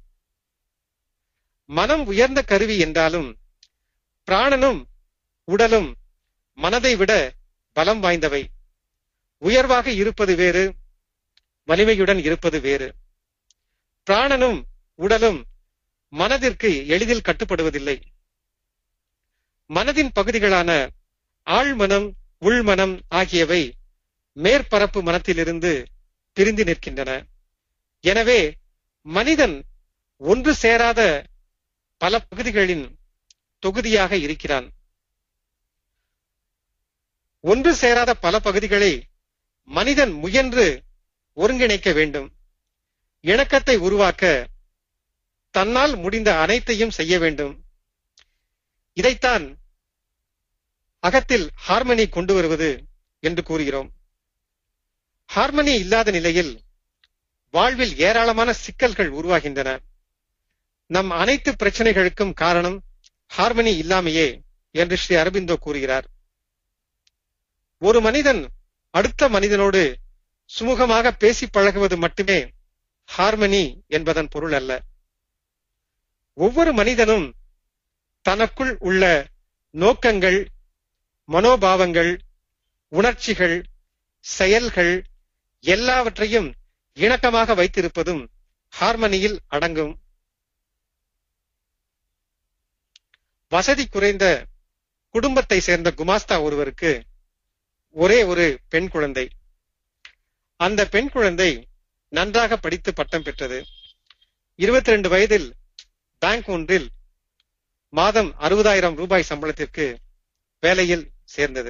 மனம் உயர்ந்த கருவி என்றாலும் பிராணனும் உடலும் மனதை விட பலம் வாய்ந்தவை உயர்வாக இருப்பது வேறு வலிமையுடன் இருப்பது வேறு பிராணனும் உடலும் மனதிற்கு எளிதில் கட்டுப்படுவதில்லை மனதின் பகுதிகளான ஆழ்மனம் உள்மனம் ஆகியவை மேற்பரப்பு மனத்திலிருந்து பிரிந்து நிற்கின்றன எனவே மனிதன் ஒன்று சேராத பல பகுதிகளின் தொகுதியாக இருக்கிறான் ஒன்று சேராத பல பகுதிகளை மனிதன் முயன்று ஒருங்கிணைக்க வேண்டும் இணக்கத்தை உருவாக்க தன்னால் முடிந்த அனைத்தையும் செய்ய வேண்டும் இதைத்தான் அகத்தில் ஹார்மனி கொண்டு வருவது என்று கூறுகிறோம் ஹார்மனி இல்லாத நிலையில் வாழ்வில் ஏராளமான சிக்கல்கள் உருவாகின்றன நம் அனைத்து பிரச்சனைகளுக்கும் காரணம் ஹார்மனி இல்லாமையே என்று ஸ்ரீ அரபிந்தோ கூறுகிறார் ஒரு மனிதன் அடுத்த மனிதனோடு சுமூகமாக பேசி பழகுவது மட்டுமே ஹார்மனி என்பதன் பொருள் அல்ல ஒவ்வொரு மனிதனும் தனக்குள் உள்ள நோக்கங்கள் மனோபாவங்கள் உணர்ச்சிகள் செயல்கள் எல்லாவற்றையும் இணக்கமாக வைத்திருப்பதும் ஹார்மனியில் அடங்கும் வசதி குறைந்த குடும்பத்தை சேர்ந்த குமாஸ்தா ஒருவருக்கு ஒரே ஒரு பெண் குழந்தை அந்த பெண் குழந்தை நன்றாக படித்து பட்டம் பெற்றது இருபத்தி ரெண்டு வயதில் பேங்க் ஒன்றில் மாதம் அறுபதாயிரம் ரூபாய் சம்பளத்திற்கு வேலையில் சேர்ந்தது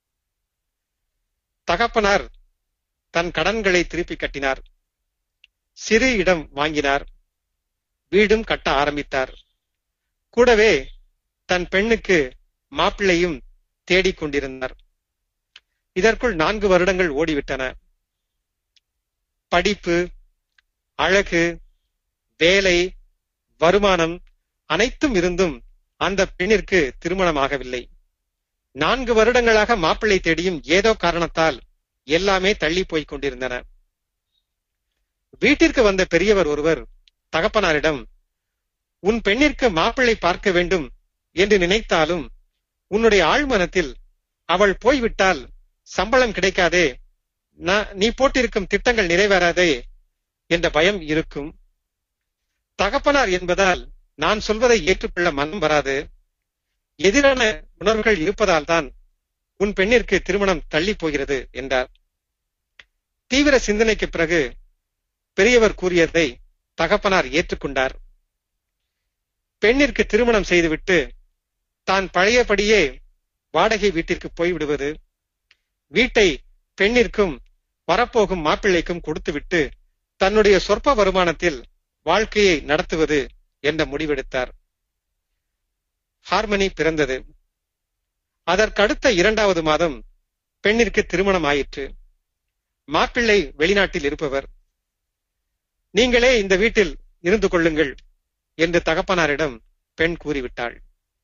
தகப்பனார் தன் கடன்களை திருப்பி கட்டினார் சிறு இடம் வாங்கினார் வீடும் கட்ட ஆரம்பித்தார் கூடவே தன் பெண்ணுக்கு மாப்பிள்ளையும் தேடிக் கொண்டிருந்தார் இதற்குள் நான்கு வருடங்கள் ஓடிவிட்டன படிப்பு அழகு வேலை வருமானம் அனைத்தும் இருந்தும் அந்த பெண்ணிற்கு திருமணமாகவில்லை நான்கு வருடங்களாக மாப்பிள்ளை தேடியும் ஏதோ காரணத்தால் எல்லாமே தள்ளி போய்க் கொண்டிருந்தன வீட்டிற்கு வந்த பெரியவர் ஒருவர் தகப்பனாரிடம் உன் பெண்ணிற்கு மாப்பிள்ளை பார்க்க வேண்டும் என்று நினைத்தாலும் உன்னுடைய ஆழ்மனத்தில் அவள் போய்விட்டால் சம்பளம் கிடைக்காதே நா- நீ போட்டிருக்கும் திட்டங்கள் நிறைவேறாதே என்ற பயம் இருக்கும் தகப்பனார் என்பதால் நான் சொல்வதை ஏற்றுக்கொள்ள மனம் வராது எதிரான உணர்வுகள் இருப்பதால் தான் உன் பெண்ணிற்கு திருமணம் தள்ளி போகிறது என்றார் தீவிர சிந்தனைக்கு பிறகு பெரியவர் கூறியதை தகப்பனார் ஏற்றுக்கொண்டார் பெண்ணிற்கு திருமணம் செய்துவிட்டு தான் பழையபடியே வாடகை வீட்டிற்கு போய்விடுவது வீட்டை பெண்ணிற்கும் வரப்போகும் மாப்பிள்ளைக்கும் கொடுத்துவிட்டு தன்னுடைய சொற்ப வருமானத்தில் வாழ்க்கையை நடத்துவது என்ற முடிவெடுத்தார் ஹார்மனி பிறந்தது அதற்கடுத்த இரண்டாவது மாதம் பெண்ணிற்கு திருமணம் ஆயிற்று மாப்பிள்ளை வெளிநாட்டில் இருப்பவர் நீங்களே இந்த வீட்டில் இருந்து கொள்ளுங்கள் என்று தகப்பனாரிடம் பெண் கூறிவிட்டாள்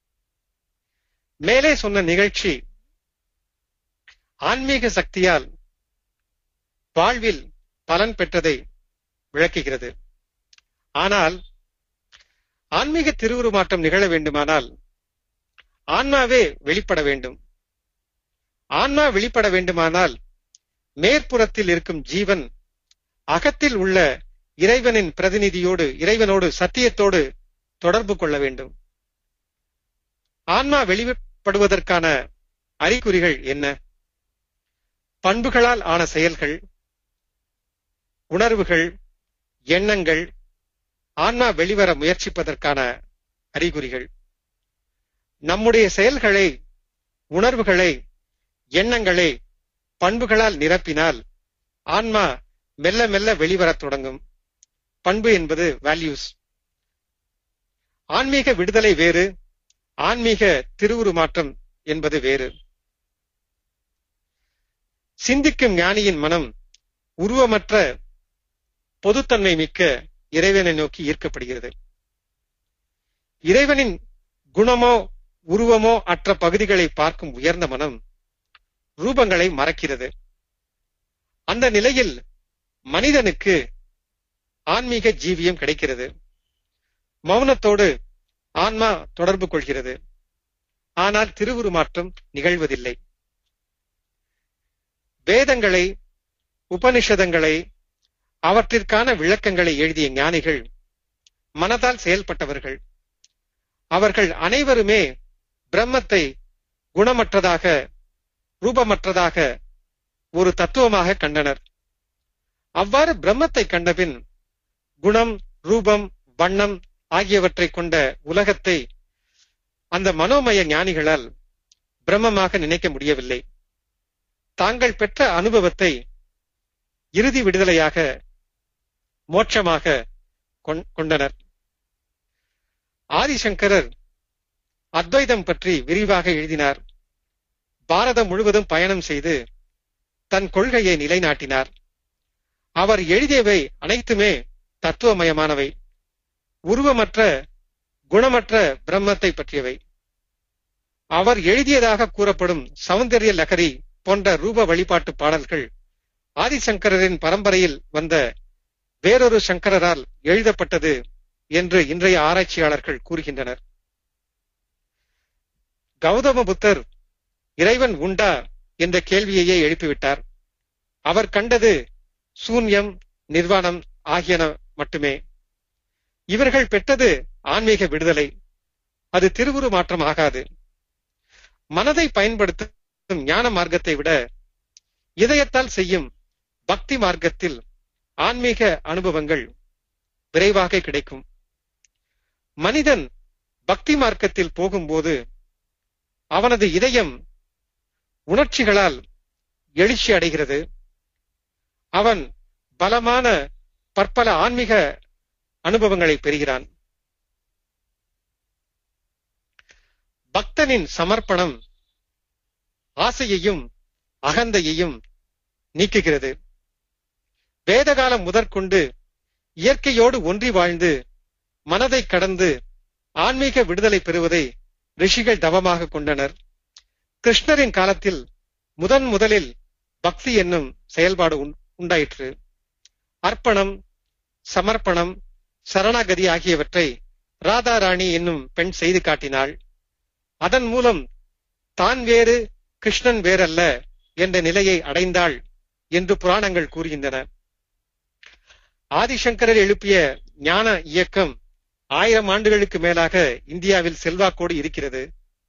மேலே சொன்ன நிகழ்ச்சி ஆன்மீக சக்தியால் வாழ்வில் பலன் பெற்றதை விளக்குகிறது ஆனால் ஆன்மீக திருவுருமாற்றம் நிகழ வேண்டுமானால் ஆன்மாவே வெளிப்பட வேண்டும் ஆன்மா வெளிப்பட வேண்டுமானால் மேற்புறத்தில் இருக்கும் ஜீவன் அகத்தில் உள்ள இறைவனின் பிரதிநிதியோடு இறைவனோடு சத்தியத்தோடு தொடர்பு கொள்ள வேண்டும் ஆன்மா வெளிப்படுவதற்கான அறிகுறிகள் என்ன பண்புகளால் ஆன செயல்கள் உணர்வுகள் எண்ணங்கள் ஆன்மா வெளிவர முயற்சிப்பதற்கான அறிகுறிகள் நம்முடைய செயல்களை உணர்வுகளை எண்ணங்களை பண்புகளால் நிரப்பினால் ஆன்மா மெல்ல மெல்ல வெளிவரத் தொடங்கும் பண்பு என்பது வேல்யூஸ் ஆன்மீக விடுதலை வேறு ஆன்மீக திருவுருமாற்றம் என்பது வேறு சிந்திக்கும் ஞானியின் மனம் உருவமற்ற பொதுத்தன்மை மிக்க இறைவனை நோக்கி ஈர்க்கப்படுகிறது இறைவனின் குணமோ உருவமோ அற்ற பகுதிகளை பார்க்கும் உயர்ந்த மனம் ரூபங்களை மறக்கிறது அந்த நிலையில் மனிதனுக்கு ஆன்மீக ஜீவியம் கிடைக்கிறது மௌனத்தோடு ஆன்மா தொடர்பு கொள்கிறது ஆனால் திருவுருமாற்றம் நிகழ்வதில்லை வேதங்களை உபனிஷதங்களை அவற்றிற்கான விளக்கங்களை எழுதிய ஞானிகள் மனதால் செயல்பட்டவர்கள் அவர்கள் அனைவருமே பிரம்மத்தை குணமற்றதாக ரூபமற்றதாக ஒரு தத்துவமாக கண்டனர் அவ்வாறு பிரம்மத்தை கண்டபின் குணம் ரூபம் வண்ணம் ஆகியவற்றை கொண்ட உலகத்தை அந்த மனோமய ஞானிகளால் பிரம்மமாக நினைக்க முடியவில்லை தாங்கள் பெற்ற அனுபவத்தை இறுதி விடுதலையாக மோட்சமாக கொண்- கொண்டனர் ஆதிசங்கரர் அத்வைதம் பற்றி விரிவாக எழுதினார் பாரதம் முழுவதும் பயணம் செய்து தன் கொள்கையை நிலைநாட்டினார் அவர் எழுதியவை அனைத்துமே தத்துவமயமானவை உருவமற்ற குணமற்ற பிரம்மத்தை பற்றியவை அவர் எழுதியதாக கூறப்படும் சௌந்தர்ய லகரி போன்ற ரூப வழிபாட்டு பாடல்கள் ஆதிசங்கரரின் பரம்பரையில் வந்த வேறொரு சங்கரரால் எழுதப்பட்டது என்று இன்றைய ஆராய்ச்சியாளர்கள் கூறுகின்றனர் கௌதம புத்தர் இறைவன் உண்டா என்ற கேள்வியையே எழுப்பிவிட்டார் அவர் கண்டது சூன்யம் நிர்வாணம் ஆகியன மட்டுமே இவர்கள் பெற்றது ஆன்மீக விடுதலை அது திருவுரு மாற்றம் ஆகாது மனதை பயன்படுத்தும் ஞான மார்க்கத்தை விட இதயத்தால் செய்யும் பக்தி மார்க்கத்தில் ஆன்மீக அனுபவங்கள் விரைவாக கிடைக்கும் மனிதன் பக்தி மார்க்கத்தில் போகும்போது அவனது இதயம் உணர்ச்சிகளால் எழுச்சி அடைகிறது அவன் பலமான பற்பல ஆன்மீக அனுபவங்களை பெறுகிறான் பக்தனின் சமர்ப்பணம் ஆசையையும் அகந்தையையும் நீக்குகிறது வேதகாலம் முதற்கொண்டு இயற்கையோடு ஒன்றி வாழ்ந்து மனதை கடந்து ஆன்மீக விடுதலை பெறுவதை ரிஷிகள் தவமாக கொண்டனர் கிருஷ்ணரின் காலத்தில் முதன் முதலில் பக்தி என்னும் செயல்பாடு உண்டாயிற்று அர்ப்பணம் சமர்ப்பணம் சரணாகதி ஆகியவற்றை ராதா ராணி என்னும் பெண் செய்து காட்டினாள் அதன் மூலம் தான் வேறு கிருஷ்ணன் வேறல்ல என்ற நிலையை அடைந்தாள் என்று புராணங்கள் கூறுகின்றன ஆதிசங்கரர் எழுப்பிய ஞான இயக்கம் ஆயிரம் ஆண்டுகளுக்கு மேலாக இந்தியாவில் செல்வாக்கோடு இருக்கிறது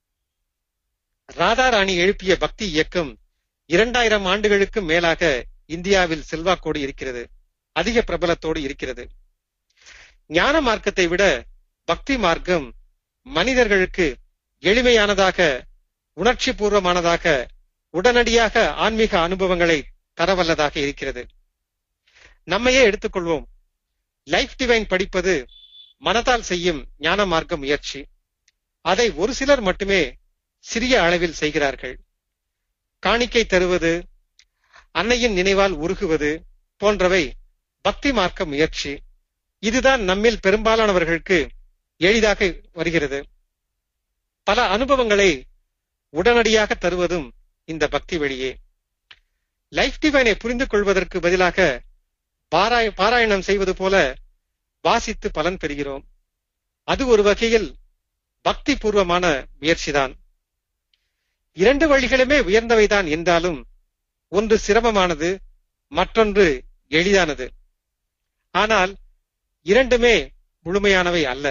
ராதா ராணி எழுப்பிய பக்தி இயக்கம் இரண்டாயிரம் ஆண்டுகளுக்கு மேலாக இந்தியாவில் செல்வாக்கோடு இருக்கிறது அதிக பிரபலத்தோடு இருக்கிறது ஞான மார்க்கத்தை விட பக்தி மார்க்கம் மனிதர்களுக்கு எளிமையானதாக உணர்ச்சி பூர்வமானதாக உடனடியாக ஆன்மீக அனுபவங்களை தரவல்லதாக இருக்கிறது நம்மையே எடுத்துக்கொள்வோம் லைஃப் டிவைன் படிப்பது மனதால் செய்யும் ஞான மார்க்க முயற்சி அதை ஒரு சிலர் மட்டுமே சிறிய அளவில் செய்கிறார்கள் காணிக்கை தருவது அன்னையின் நினைவால் உருகுவது போன்றவை பக்தி மார்க்க முயற்சி இதுதான் நம்மில் பெரும்பாலானவர்களுக்கு எளிதாக வருகிறது பல அனுபவங்களை உடனடியாக தருவதும் இந்த பக்தி வழியே லைஃப் டிவைனை புரிந்து கொள்வதற்கு பதிலாக பாராய பாராயணம் செய்வது போல வாசித்து பலன் பெறுகிறோம் அது ஒரு வகையில் பக்தி பூர்வமான முயற்சிதான் இரண்டு வழிகளுமே உயர்ந்தவைதான் என்றாலும் ஒன்று சிரமமானது மற்றொன்று எளிதானது ஆனால் இரண்டுமே முழுமையானவை அல்ல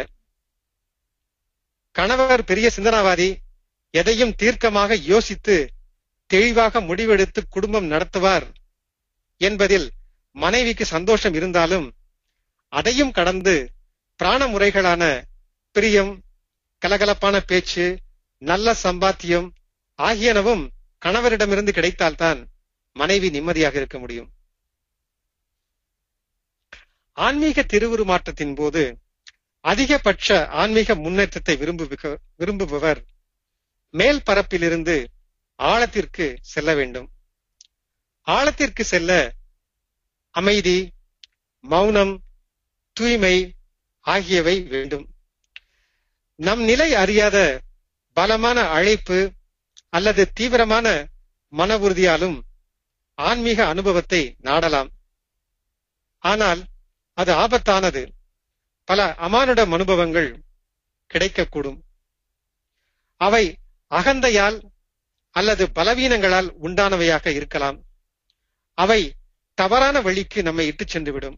கணவர் பெரிய சிந்தனாவாதி எதையும் தீர்க்கமாக யோசித்து தெளிவாக முடிவெடுத்து குடும்பம் நடத்துவார் என்பதில் மனைவிக்கு சந்தோஷம் இருந்தாலும் அதையும் கடந்து பிராண முறைகளான பிரியம் கலகலப்பான பேச்சு நல்ல சம்பாத்தியம் ஆகியனவும் கணவரிடமிருந்து கிடைத்தால்தான் மனைவி நிம்மதியாக இருக்க முடியும் ஆன்மீக திருவுருமாற்றத்தின் போது அதிகபட்ச ஆன்மீக முன்னேற்றத்தை விரும்புக விரும்புபவர் மேல் பரப்பிலிருந்து ஆழத்திற்கு செல்ல வேண்டும் ஆழத்திற்கு செல்ல அமைதி மௌனம் தூய்மை ஆகியவை வேண்டும் நம் நிலை அறியாத பலமான அழைப்பு அல்லது தீவிரமான மன உறுதியாலும் ஆன்மீக அனுபவத்தை நாடலாம் ஆனால் அது ஆபத்தானது பல அமானுட அனுபவங்கள் கிடைக்கக்கூடும் அவை அகந்தையால் அல்லது பலவீனங்களால் உண்டானவையாக இருக்கலாம் அவை தவறான வழிக்கு நம்மை இட்டுச் சென்றுவிடும்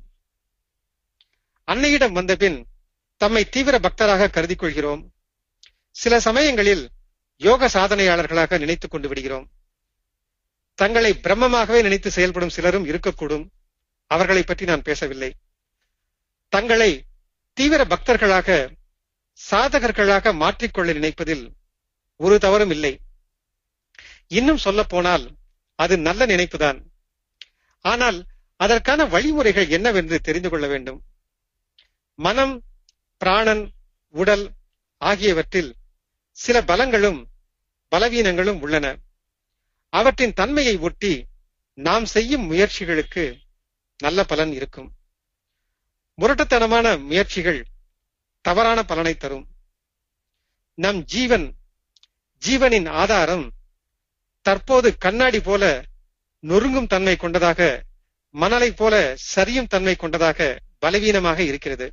அன்னையிடம் வந்தபின் தம்மை தீவிர பக்தராக கருதி கொள்கிறோம் சில சமயங்களில் யோக சாதனையாளர்களாக நினைத்துக் கொண்டு விடுகிறோம் தங்களை பிரம்மமாகவே நினைத்து செயல்படும் சிலரும் இருக்கக்கூடும் அவர்களை பற்றி நான் பேசவில்லை தங்களை தீவிர பக்தர்களாக சாதகர்களாக மாற்றிக்கொள்ள நினைப்பதில் ஒரு தவறும் இல்லை இன்னும் சொல்ல போனால் அது நல்ல நினைப்புதான் ஆனால் அதற்கான வழிமுறைகள் என்னவென்று தெரிந்து கொள்ள வேண்டும் மனம் பிராணன் உடல் ஆகியவற்றில் சில பலங்களும் பலவீனங்களும் உள்ளன அவற்றின் தன்மையை ஒட்டி நாம் செய்யும் முயற்சிகளுக்கு நல்ல பலன் இருக்கும் முரட்டுத்தனமான முயற்சிகள் தவறான பலனை தரும் நம் ஜீவன் ஜீவனின் ஆதாரம் தற்போது கண்ணாடி போல நொறுங்கும் தன்மை கொண்டதாக மணலை போல சரியும் தன்மை கொண்டதாக பலவீனமாக இருக்கிறது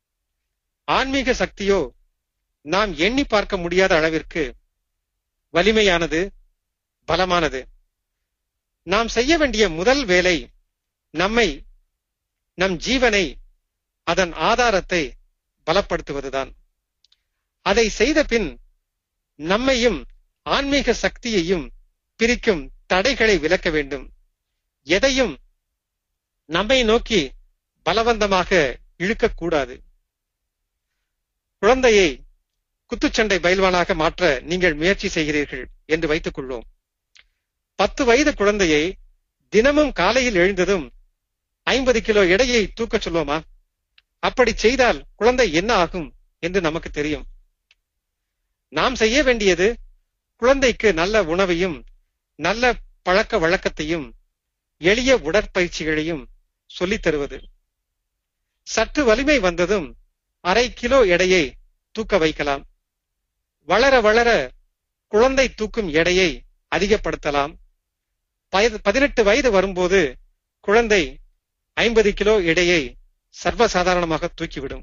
ஆன்மீக சக்தியோ நாம் எண்ணி பார்க்க முடியாத அளவிற்கு வலிமையானது பலமானது நாம் செய்ய வேண்டிய முதல் வேலை நம்மை நம் ஜீவனை அதன் ஆதாரத்தை பலப்படுத்துவதுதான் அதை செய்த பின் நம்மையும் ஆன்மீக சக்தியையும் பிரிக்கும் தடைகளை விலக்க வேண்டும் எதையும் நம்மை நோக்கி பலவந்தமாக இழுக்கக்கூடாது குழந்தையை குத்துச்சண்டை பயில்வானாக மாற்ற நீங்கள் முயற்சி செய்கிறீர்கள் என்று வைத்துக் கொள்வோம் பத்து வயது குழந்தையை தினமும் காலையில் எழுந்ததும் ஐம்பது கிலோ எடையை தூக்கச் சொல்வோமா அப்படி செய்தால் குழந்தை என்ன ஆகும் என்று நமக்கு தெரியும் நாம் செய்ய வேண்டியது குழந்தைக்கு நல்ல உணவையும் நல்ல பழக்க வழக்கத்தையும் எளிய உடற்பயிற்சிகளையும் சொல்லித் தருவது சற்று வலிமை வந்ததும் அரை கிலோ எடையை தூக்க வைக்கலாம் வளர வளர குழந்தை தூக்கும் எடையை அதிகப்படுத்தலாம் பதினெட்டு வயது வரும்போது குழந்தை ஐம்பது கிலோ எடையை சர்வசாதாரணமாக தூக்கிவிடும்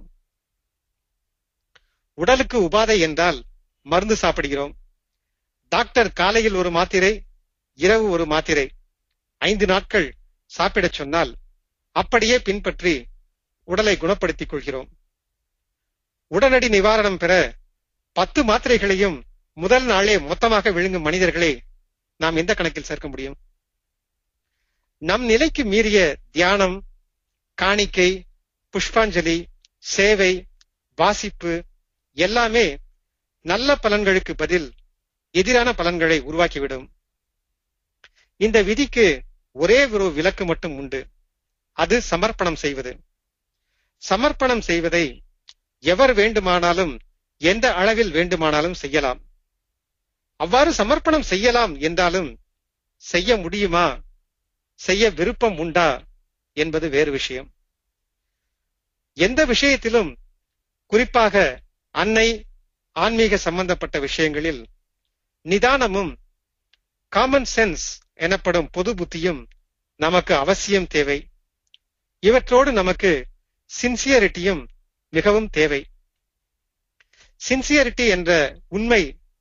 உடலுக்கு உபாதை என்றால் மருந்து சாப்பிடுகிறோம் டாக்டர் காலையில் ஒரு மாத்திரை இரவு ஒரு மாத்திரை ஐந்து நாட்கள் சாப்பிடச் சொன்னால் அப்படியே பின்பற்றி உடலை குணப்படுத்திக் கொள்கிறோம் உடனடி நிவாரணம் பெற பத்து மாத்திரைகளையும் முதல் நாளே மொத்தமாக விழுங்கும் மனிதர்களை நாம் எந்த கணக்கில் சேர்க்க முடியும் நம் நிலைக்கு மீறிய தியானம் காணிக்கை புஷ்பாஞ்சலி சேவை வாசிப்பு எல்லாமே நல்ல பலன்களுக்கு பதில் எதிரான பலன்களை உருவாக்கிவிடும் இந்த விதிக்கு ஒரே ஒரு விலக்கு மட்டும் உண்டு அது சமர்ப்பணம் செய்வது சமர்ப்பணம் செய்வதை எவர் வேண்டுமானாலும் எந்த அளவில் வேண்டுமானாலும் செய்யலாம் அவ்வாறு சமர்ப்பணம் செய்யலாம் என்றாலும் செய்ய முடியுமா செய்ய விருப்பம் உண்டா என்பது வேறு விஷயம் எந்த விஷயத்திலும் குறிப்பாக அன்னை ஆன்மீக சம்பந்தப்பட்ட விஷயங்களில் நிதானமும் காமன் சென்ஸ் எனப்படும் பொது புத்தியும் நமக்கு அவசியம் தேவை இவற்றோடு நமக்கு சின்சியரிட்டியும் மிகவும் தேவை சின்சியரிட்டி என்ற உண்மை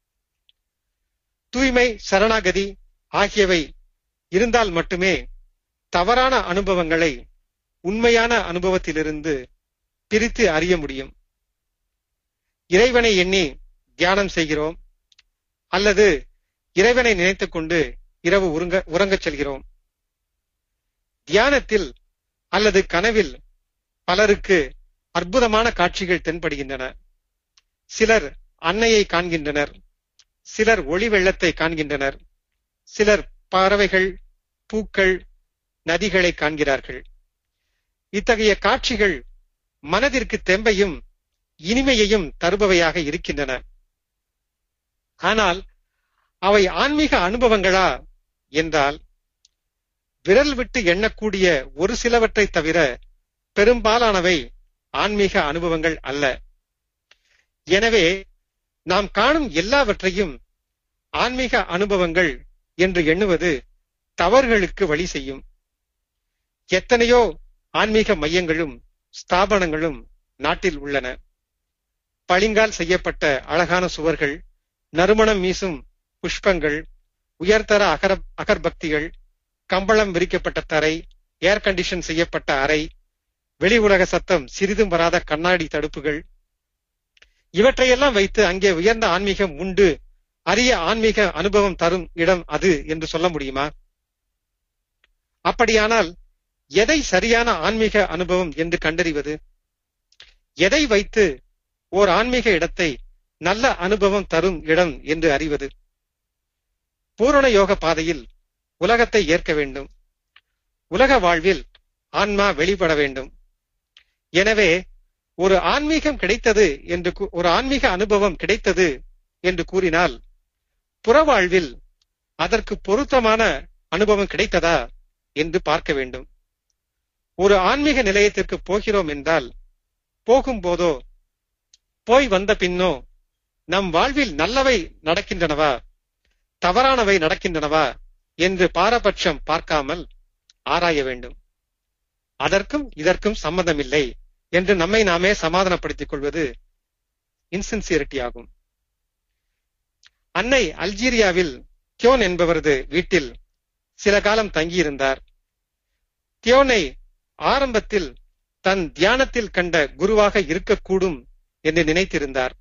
தூய்மை சரணாகதி ஆகியவை இருந்தால் மட்டுமே தவறான அனுபவங்களை உண்மையான அனுபவத்திலிருந்து பிரித்து அறிய முடியும் இறைவனை எண்ணி தியானம் செய்கிறோம் அல்லது இறைவனை நினைத்துக் கொண்டு இரவு உறங்க உறங்கச் செல்கிறோம் தியானத்தில் அல்லது கனவில் பலருக்கு அற்புதமான காட்சிகள் தென்படுகின்றன சிலர் அன்னையை காண்கின்றனர் சிலர் ஒளி வெள்ளத்தை காண்கின்றனர் சிலர் பறவைகள் பூக்கள் நதிகளை காண்கிறார்கள் இத்தகைய காட்சிகள் மனதிற்கு தெம்பையும் இனிமையையும் தருபவையாக இருக்கின்றன ஆனால் அவை ஆன்மீக அனுபவங்களா என்றால் விரல் விட்டு எண்ணக்கூடிய ஒரு சிலவற்றை தவிர பெரும்பாலானவை ஆன்மீக அனுபவங்கள் அல்ல எனவே நாம் காணும் எல்லாவற்றையும் ஆன்மீக அனுபவங்கள் என்று எண்ணுவது தவறுகளுக்கு வழி செய்யும் எத்தனையோ ஆன்மீக மையங்களும் ஸ்தாபனங்களும் நாட்டில் உள்ளன பளிங்கால் செய்யப்பட்ட அழகான சுவர்கள் நறுமணம் வீசும் புஷ்பங்கள் உயர்தர அகர அகர்பக்திகள் கம்பளம் விரிக்கப்பட்ட தரை ஏர் கண்டிஷன் செய்யப்பட்ட அறை வெளி உலக சத்தம் சிறிதும் வராத கண்ணாடி தடுப்புகள் இவற்றையெல்லாம் வைத்து அங்கே உயர்ந்த ஆன்மீகம் உண்டு அரிய ஆன்மீக அனுபவம் தரும் இடம் அது என்று சொல்ல முடியுமா அப்படியானால் எதை சரியான ஆன்மீக அனுபவம் என்று கண்டறிவது எதை வைத்து ஓர் ஆன்மீக இடத்தை நல்ல அனுபவம் தரும் இடம் என்று அறிவது பூரண யோக பாதையில் உலகத்தை ஏற்க வேண்டும் உலக வாழ்வில் ஆன்மா வெளிப்பட வேண்டும் எனவே ஒரு ஆன்மீகம் கிடைத்தது என்று ஒரு ஆன்மீக அனுபவம் கிடைத்தது என்று கூறினால் புறவாழ்வில் அதற்கு பொருத்தமான அனுபவம் கிடைத்ததா என்று பார்க்க வேண்டும் ஒரு ஆன்மீக நிலையத்திற்கு போகிறோம் என்றால் போகும்போதோ போய் வந்த பின்னோ நம் வாழ்வில் நல்லவை நடக்கின்றனவா தவறானவை நடக்கின்றனவா என்று பாரபட்சம் பார்க்காமல் ஆராய வேண்டும் அதற்கும் இதற்கும் சம்மதமில்லை என்று நம்மை நாமே சமாதானப்படுத்திக் கொள்வது இன்சின்சியரிட்டி ஆகும் அன்னை அல்ஜீரியாவில் தியோன் என்பவரது வீட்டில் சில காலம் தங்கியிருந்தார் தியோனை ஆரம்பத்தில் தன் தியானத்தில் கண்ட குருவாக இருக்கக்கூடும் என்று நினைத்திருந்தார்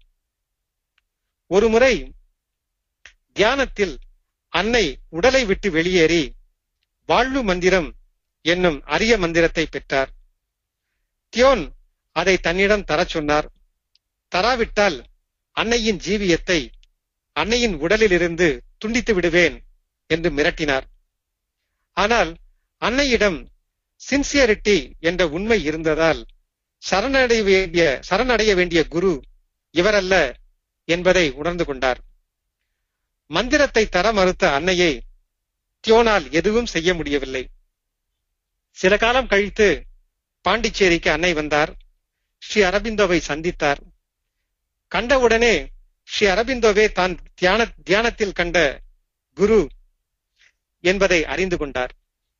ஒருமுறை தியானத்தில் அன்னை உடலை விட்டு வெளியேறி வாழ்வு மந்திரம் என்னும் அரிய மந்திரத்தை பெற்றார் தியோன் அதை தன்னிடம் தரச் சொன்னார் தராவிட்டால் அன்னையின் ஜீவியத்தை அன்னையின் உடலில் இருந்து துண்டித்து விடுவேன் என்று மிரட்டினார் ஆனால் அன்னையிடம் சின்சியரிட்டி என்ற உண்மை இருந்ததால் சரணடைய வேண்டிய சரணடைய வேண்டிய குரு இவரல்ல என்பதை உணர்ந்து கொண்டார் மந்திரத்தை தர மறுத்த அன்னையை தியோனால் எதுவும் செய்ய முடியவில்லை சில காலம் கழித்து பாண்டிச்சேரிக்கு அன்னை வந்தார் ஸ்ரீ அரபிந்தோவை சந்தித்தார் கண்டவுடனே ஸ்ரீ அரபிந்தோவே தான் தியான தியானத்தில் கண்ட குரு என்பதை அறிந்து கொண்டார்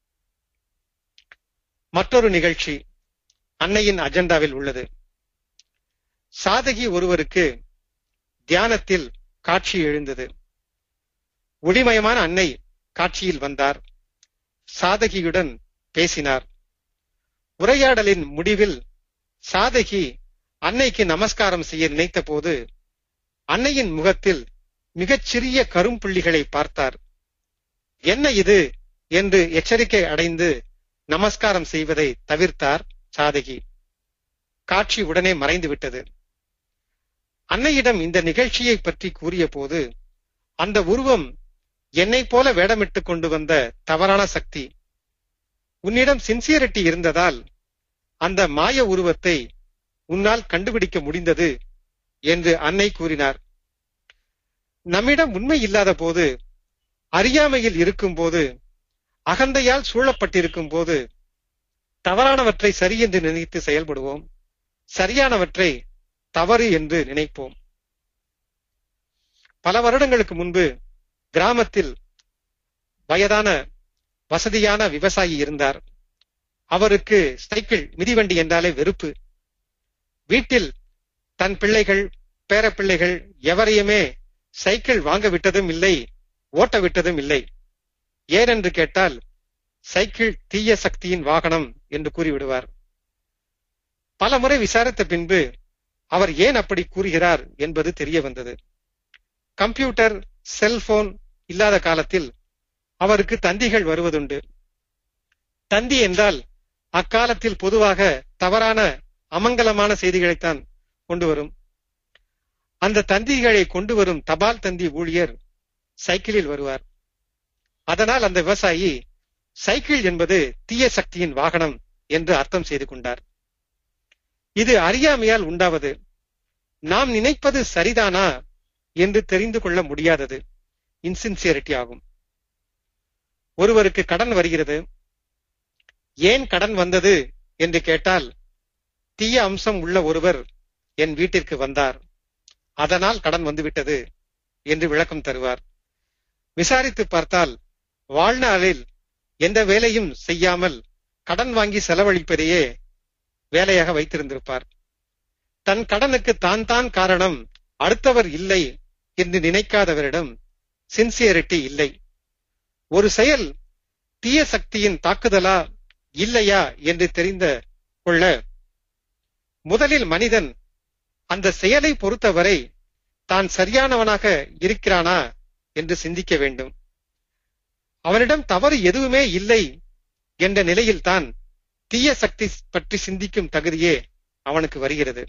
மற்றொரு நிகழ்ச்சி அன்னையின் அஜெண்டாவில் உள்ளது சாதகி ஒருவருக்கு தியானத்தில் காட்சி எழுந்தது ஒளிமயமான அன்னை காட்சியில் வந்தார் சாதகியுடன் பேசினார் உரையாடலின் முடிவில் சாதகி அன்னைக்கு நமஸ்காரம் செய்ய நினைத்த போது அன்னையின் முகத்தில் மிகச் சிறிய கரும்புள்ளிகளை பார்த்தார் என்ன இது என்று எச்சரிக்கை அடைந்து நமஸ்காரம் செய்வதை தவிர்த்தார் சாதகி காட்சி உடனே மறைந்து விட்டது அன்னையிடம் இந்த நிகழ்ச்சியை பற்றி கூறிய போது அந்த உருவம் என்னைப் போல வேடமிட்டுக் கொண்டு வந்த தவறான சக்தி உன்னிடம் சின்சியரிட்டி இருந்ததால் அந்த மாய உருவத்தை உன்னால் கண்டுபிடிக்க முடிந்தது என்று அன்னை கூறினார் நம்மிடம் உண்மை இல்லாத போது அறியாமையில் இருக்கும் போது அகந்தையால் சூழப்பட்டிருக்கும் போது தவறானவற்றை சரி என்று நினைத்து செயல்படுவோம் சரியானவற்றை தவறு என்று நினைப்போம் பல வருடங்களுக்கு முன்பு கிராமத்தில் வயதான வசதியான விவசாயி இருந்தார் அவருக்கு சைக்கிள் மிதிவண்டி என்றாலே வெறுப்பு வீட்டில் தன் பிள்ளைகள் பேரப்பிள்ளைகள் எவரையுமே சைக்கிள் வாங்க விட்டதும் இல்லை ஓட்ட விட்டதும் இல்லை ஏனென்று கேட்டால் சைக்கிள் தீய சக்தியின் வாகனம் என்று கூறிவிடுவார் பல முறை விசாரித்த பின்பு அவர் ஏன் அப்படி கூறுகிறார் என்பது தெரிய வந்தது கம்ப்யூட்டர் செல்போன் இல்லாத காலத்தில் அவருக்கு தந்திகள் வருவதுண்டு தந்தி என்றால் அக்காலத்தில் பொதுவாக தவறான அமங்கலமான செய்திகளைத்தான் கொண்டு வரும் அந்த தந்திகளை கொண்டு வரும் தபால் தந்தி ஊழியர் சைக்கிளில் வருவார் அதனால் அந்த விவசாயி சைக்கிள் என்பது தீய சக்தியின் வாகனம் என்று அர்த்தம் செய்து கொண்டார் இது அறியாமையால் உண்டாவது நாம் நினைப்பது சரிதானா என்று தெரிந்து கொள்ள முடியாதது இன்சின்சியரிட்டி ஆகும் ஒருவருக்கு கடன் வருகிறது ஏன் கடன் வந்தது என்று கேட்டால் தீய அம்சம் உள்ள ஒருவர் என் வீட்டிற்கு வந்தார் அதனால் கடன் வந்துவிட்டது என்று விளக்கம் தருவார் விசாரித்து பார்த்தால் வாழ்நாளில் எந்த வேலையும் செய்யாமல் கடன் வாங்கி செலவழிப்பதையே வேலையாக வைத்திருந்திருப்பார் தன் கடனுக்கு தான் தான் காரணம் அடுத்தவர் இல்லை என்று நினைக்காதவரிடம் சின்சியரிட்டி இல்லை ஒரு செயல் தீய சக்தியின் தாக்குதலா இல்லையா என்று தெரிந்த கொள்ள முதலில் மனிதன் அந்த செயலை பொறுத்தவரை தான் சரியானவனாக இருக்கிறானா என்று சிந்திக்க வேண்டும் அவனிடம் தவறு எதுவுமே இல்லை என்ற நிலையில்தான் தீய சக்தி பற்றி சிந்திக்கும் தகுதியே அவனுக்கு வருகிறது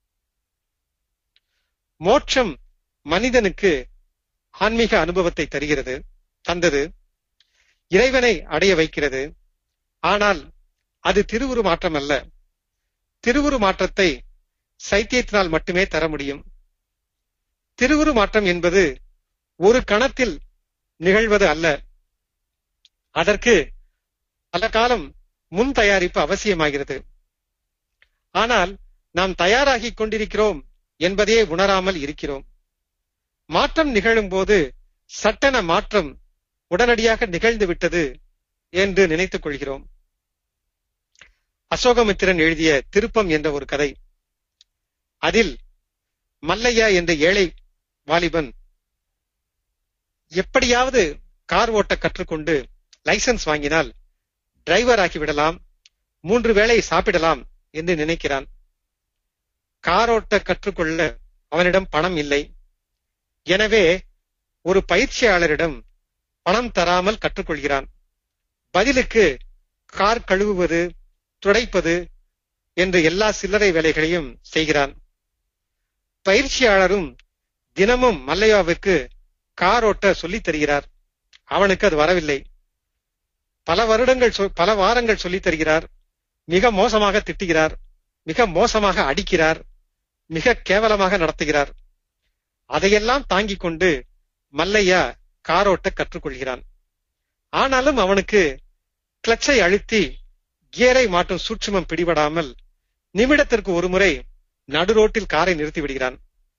மோட்சம் மனிதனுக்கு ஆன்மீக அனுபவத்தை தருகிறது தந்தது இறைவனை அடைய வைக்கிறது ஆனால் அது திருவுரு மாற்றம் அல்ல திருவுரு மாற்றத்தை சைத்தியத்தினால் மட்டுமே தர முடியும் திருவுரு மாற்றம் என்பது ஒரு கணத்தில் நிகழ்வது அல்ல அதற்கு பல காலம் முன் தயாரிப்பு அவசியமாகிறது ஆனால் நாம் தயாராகி கொண்டிருக்கிறோம் என்பதையே உணராமல் இருக்கிறோம் மாற்றம் நிகழும் போது சட்டென மாற்றம் உடனடியாக நிகழ்ந்து விட்டது என்று நினைத்துக் கொள்கிறோம் அசோகமித்திரன் எழுதிய திருப்பம் என்ற ஒரு கதை அதில் மல்லையா என்ற ஏழை வாலிபன் எப்படியாவது கார் ஓட்ட கற்றுக்கொண்டு லைசன்ஸ் வாங்கினால் டிரைவர் ஆக்கி விடலாம் மூன்று வேளை சாப்பிடலாம் என்று நினைக்கிறான் கார் ஓட்ட கற்றுக்கொள்ள அவனிடம் பணம் இல்லை எனவே ஒரு பயிற்சியாளரிடம் பணம் தராமல் கற்றுக்கொள்கிறான் பதிலுக்கு கார் கழுவுவது துடைப்பது என்று எல்லா சில்லறை வேலைகளையும் செய்கிறான் பயிற்சியாளரும் தினமும் மல்லையாவுக்கு கார் ஓட்ட சொல்லித் தருகிறார் அவனுக்கு அது வரவில்லை பல வருடங்கள் பல வாரங்கள் சொல்லித் தருகிறார் மிக மோசமாக திட்டுகிறார் மிக மோசமாக அடிக்கிறார் மிக கேவலமாக நடத்துகிறார் அதையெல்லாம் தாங்கிக் கொண்டு மல்லையா காரோட்ட கற்றுக்கொள்கிறான் ஆனாலும் அவனுக்கு கிளச்சை அழுத்தி கியரை மாட்டும் சூட்சுமம் பிடிபடாமல் நிமிடத்திற்கு ஒரு முறை நடு ரோட்டில் காரை நிறுத்தி விடுகிறான்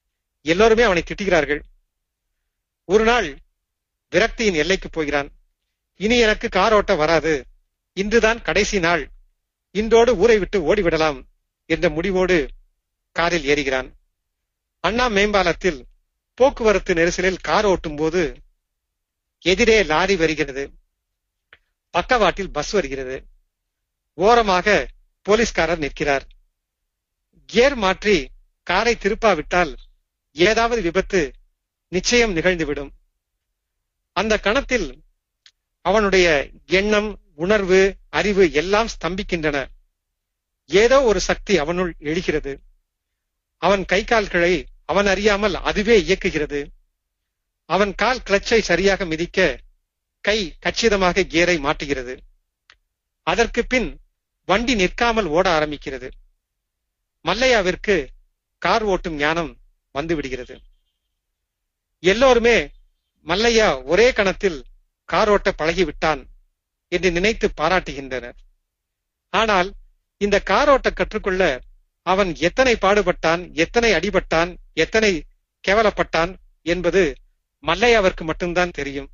எல்லோருமே அவனை திட்டுகிறார்கள் ஒரு நாள் விரக்தியின் எல்லைக்கு போகிறான் இனி எனக்கு கார் ஓட்ட வராது இன்றுதான் கடைசி நாள் இன்றோடு ஊரை விட்டு ஓடிவிடலாம் என்ற முடிவோடு காரில் ஏறுகிறான் அண்ணா மேம்பாலத்தில் போக்குவரத்து நெரிசலில் கார் ஓட்டும் போது எதிரே லாரி வருகிறது பக்கவாட்டில் பஸ் வருகிறது ஓரமாக போலீஸ்காரர் நிற்கிறார் கியர் மாற்றி காரை திருப்பாவிட்டால் ஏதாவது விபத்து நிச்சயம் நிகழ்ந்துவிடும் அந்த கணத்தில் அவனுடைய எண்ணம் உணர்வு அறிவு எல்லாம் ஸ்தம்பிக்கின்றன ஏதோ ஒரு சக்தி அவனுள் எழுகிறது அவன் கை கால்களை அவன் அறியாமல் அதுவே இயக்குகிறது அவன் கால் கிளச்சை சரியாக மிதிக்க கை கச்சிதமாக கியரை மாட்டுகிறது அதற்கு பின் வண்டி நிற்காமல் ஓட ஆரம்பிக்கிறது மல்லையாவிற்கு கார் ஓட்டும் ஞானம் வந்து விடுகிறது எல்லோருமே மல்லையா ஒரே கணத்தில் கார் ஓட்ட பழகிவிட்டான் என்று நினைத்து பாராட்டுகின்றனர் ஆனால் இந்த கார் ஓட்ட கற்றுக்கொள்ள அவன் எத்தனை பாடுபட்டான் எத்தனை அடிபட்டான் எத்தனை கேவலப்பட்டான் என்பது மல்லையாவிற்கு மட்டும்தான் தெரியும்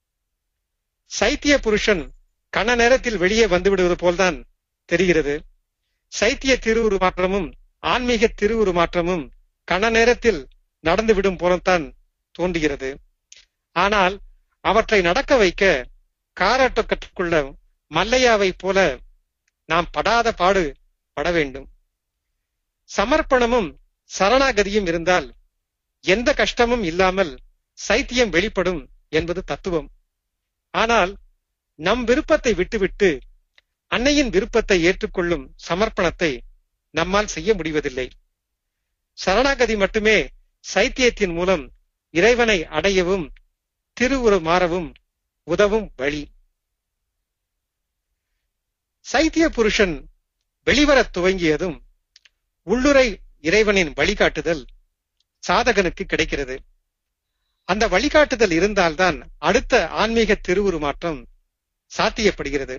சைத்திய புருஷன் கன நேரத்தில் வெளியே வந்துவிடுவது போல்தான் தெரிகிறது சைத்திய திருவுருமாற்றமும் ஆன்மீக திருவுருமாற்றமும் கன நேரத்தில் நடந்துவிடும் போலத்தான் தோன்றுகிறது ஆனால் அவற்றை நடக்க வைக்க காராட்டம் கற்றுக்கொள்ள மல்லையாவை போல நாம் படாத பாடு பட வேண்டும் சமர்ப்பணமும் சரணாகதியும் இருந்தால் எந்த கஷ்டமும் இல்லாமல் சைத்தியம் வெளிப்படும் என்பது தத்துவம் ஆனால் நம் விருப்பத்தை விட்டுவிட்டு அன்னையின் விருப்பத்தை ஏற்றுக்கொள்ளும் சமர்ப்பணத்தை நம்மால் செய்ய முடிவதில்லை சரணாகதி மட்டுமே சைத்தியத்தின் மூலம் இறைவனை அடையவும் திருவுரு மாறவும் உதவும் வழி சைத்திய புருஷன் வெளிவரத் துவங்கியதும் உள்ளுரை இறைவனின் வழிகாட்டுதல் சாதகனுக்கு கிடைக்கிறது அந்த வழிகாட்டுதல் இருந்தால்தான் அடுத்த ஆன்மீக திருவுருமாற்றம் சாத்தியப்படுகிறது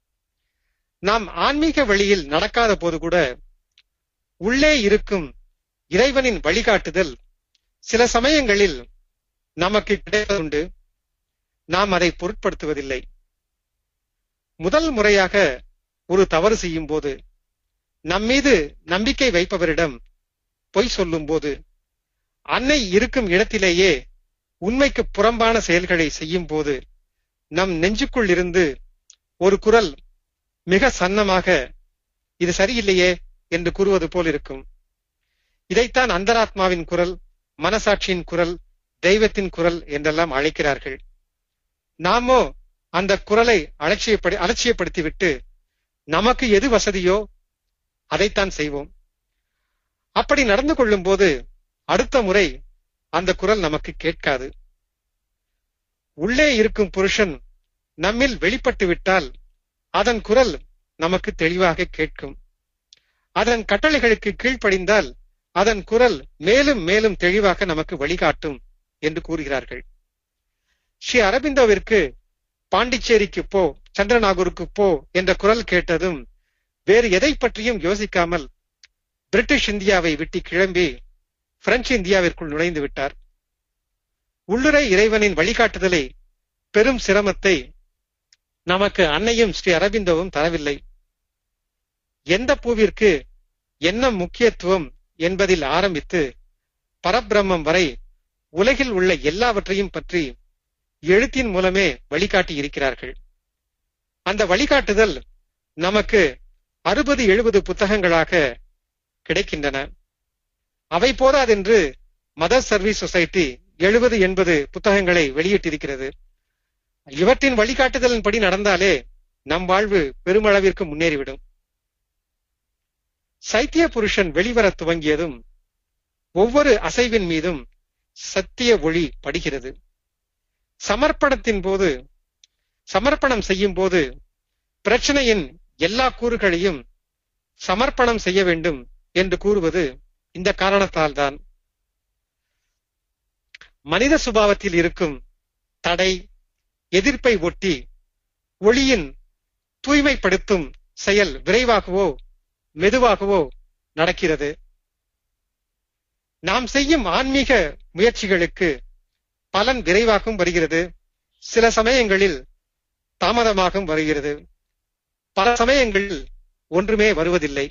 நாம் ஆன்மீக வழியில் நடக்காத போது கூட உள்ளே இருக்கும் இறைவனின் வழிகாட்டுதல் சில சமயங்களில் நமக்கு கிடைப்பதுண்டு நாம் அதை பொருட்படுத்துவதில்லை முதல் முறையாக ஒரு தவறு செய்யும் போது நம்மீது நம்பிக்கை வைப்பவரிடம் பொய் சொல்லும் போது அன்னை இருக்கும் இடத்திலேயே உண்மைக்கு புறம்பான செயல்களை செய்யும் போது நம் நெஞ்சுக்குள் இருந்து ஒரு குரல் மிக சன்னமாக இது சரியில்லையே என்று கூறுவது போல் இருக்கும் இதைத்தான் அந்தராத்மாவின் குரல் மனசாட்சியின் குரல் தெய்வத்தின் குரல் என்றெல்லாம் அழைக்கிறார்கள் நாமோ அந்த குரலை அலட்சியப்படி அலட்சியப்படுத்திவிட்டு நமக்கு எது வசதியோ அதைத்தான் செய்வோம் அப்படி நடந்து கொள்ளும் போது அடுத்த முறை அந்த குரல் நமக்கு கேட்காது உள்ளே இருக்கும் புருஷன் நம்மில் வெளிப்பட்டு விட்டால் அதன் குரல் நமக்கு தெளிவாக கேட்கும் அதன் கட்டளைகளுக்கு கீழ்ப்படிந்தால் அதன் குரல் மேலும் மேலும் தெளிவாக நமக்கு வழிகாட்டும் என்று கூறுகிறார்கள் ஸ்ரீ அரபிந்தோவிற்கு பாண்டிச்சேரிக்கு போ சந்திரநாகூருக்கு போ என்ற குரல் கேட்டதும் வேறு எதை பற்றியும் யோசிக்காமல் பிரிட்டிஷ் இந்தியாவை விட்டு கிளம்பி பிரெஞ்சு இந்தியாவிற்குள் நுழைந்து விட்டார் உள்ளுரை இறைவனின் வழிகாட்டுதலை பெரும் சிரமத்தை நமக்கு அன்னையும் ஸ்ரீ அரபிந்தோவும் தரவில்லை எந்த பூவிற்கு என்ன முக்கியத்துவம் என்பதில் ஆரம்பித்து பரபிரம்மம் வரை உலகில் உள்ள எல்லாவற்றையும் பற்றி எழுத்தின் மூலமே வழிகாட்டி இருக்கிறார்கள் அந்த வழிகாட்டுதல் நமக்கு அறுபது எழுபது புத்தகங்களாக கிடைக்கின்றன அவை போதாதென்று மதர் சர்வீஸ் சொசைட்டி எழுபது எண்பது புத்தகங்களை வெளியிட்டிருக்கிறது இவற்றின் வழிகாட்டுதலின்படி நடந்தாலே நம் வாழ்வு பெருமளவிற்கு முன்னேறிவிடும் சைத்திய புருஷன் வெளிவர துவங்கியதும் ஒவ்வொரு அசைவின் மீதும் சத்திய ஒளி படுகிறது சமர்ப்பணத்தின் போது சமர்ப்பணம் செய்யும் போது பிரச்சனையின் எல்லா கூறுகளையும் சமர்ப்பணம் செய்ய வேண்டும் என்று கூறுவது இந்த காரணத்தால் தான் மனித சுபாவத்தில் இருக்கும் தடை எதிர்ப்பை ஒட்டி ஒளியின் தூய்மைப்படுத்தும் செயல் விரைவாகவோ மெதுவாகவோ நடக்கிறது நாம் செய்யும் ஆன்மீக முயற்சிகளுக்கு பலன் விரைவாகவும் வருகிறது சில சமயங்களில் தாமதமாகவும் வருகிறது பல சமயங்களில் ஒன்றுமே வருவதில்லை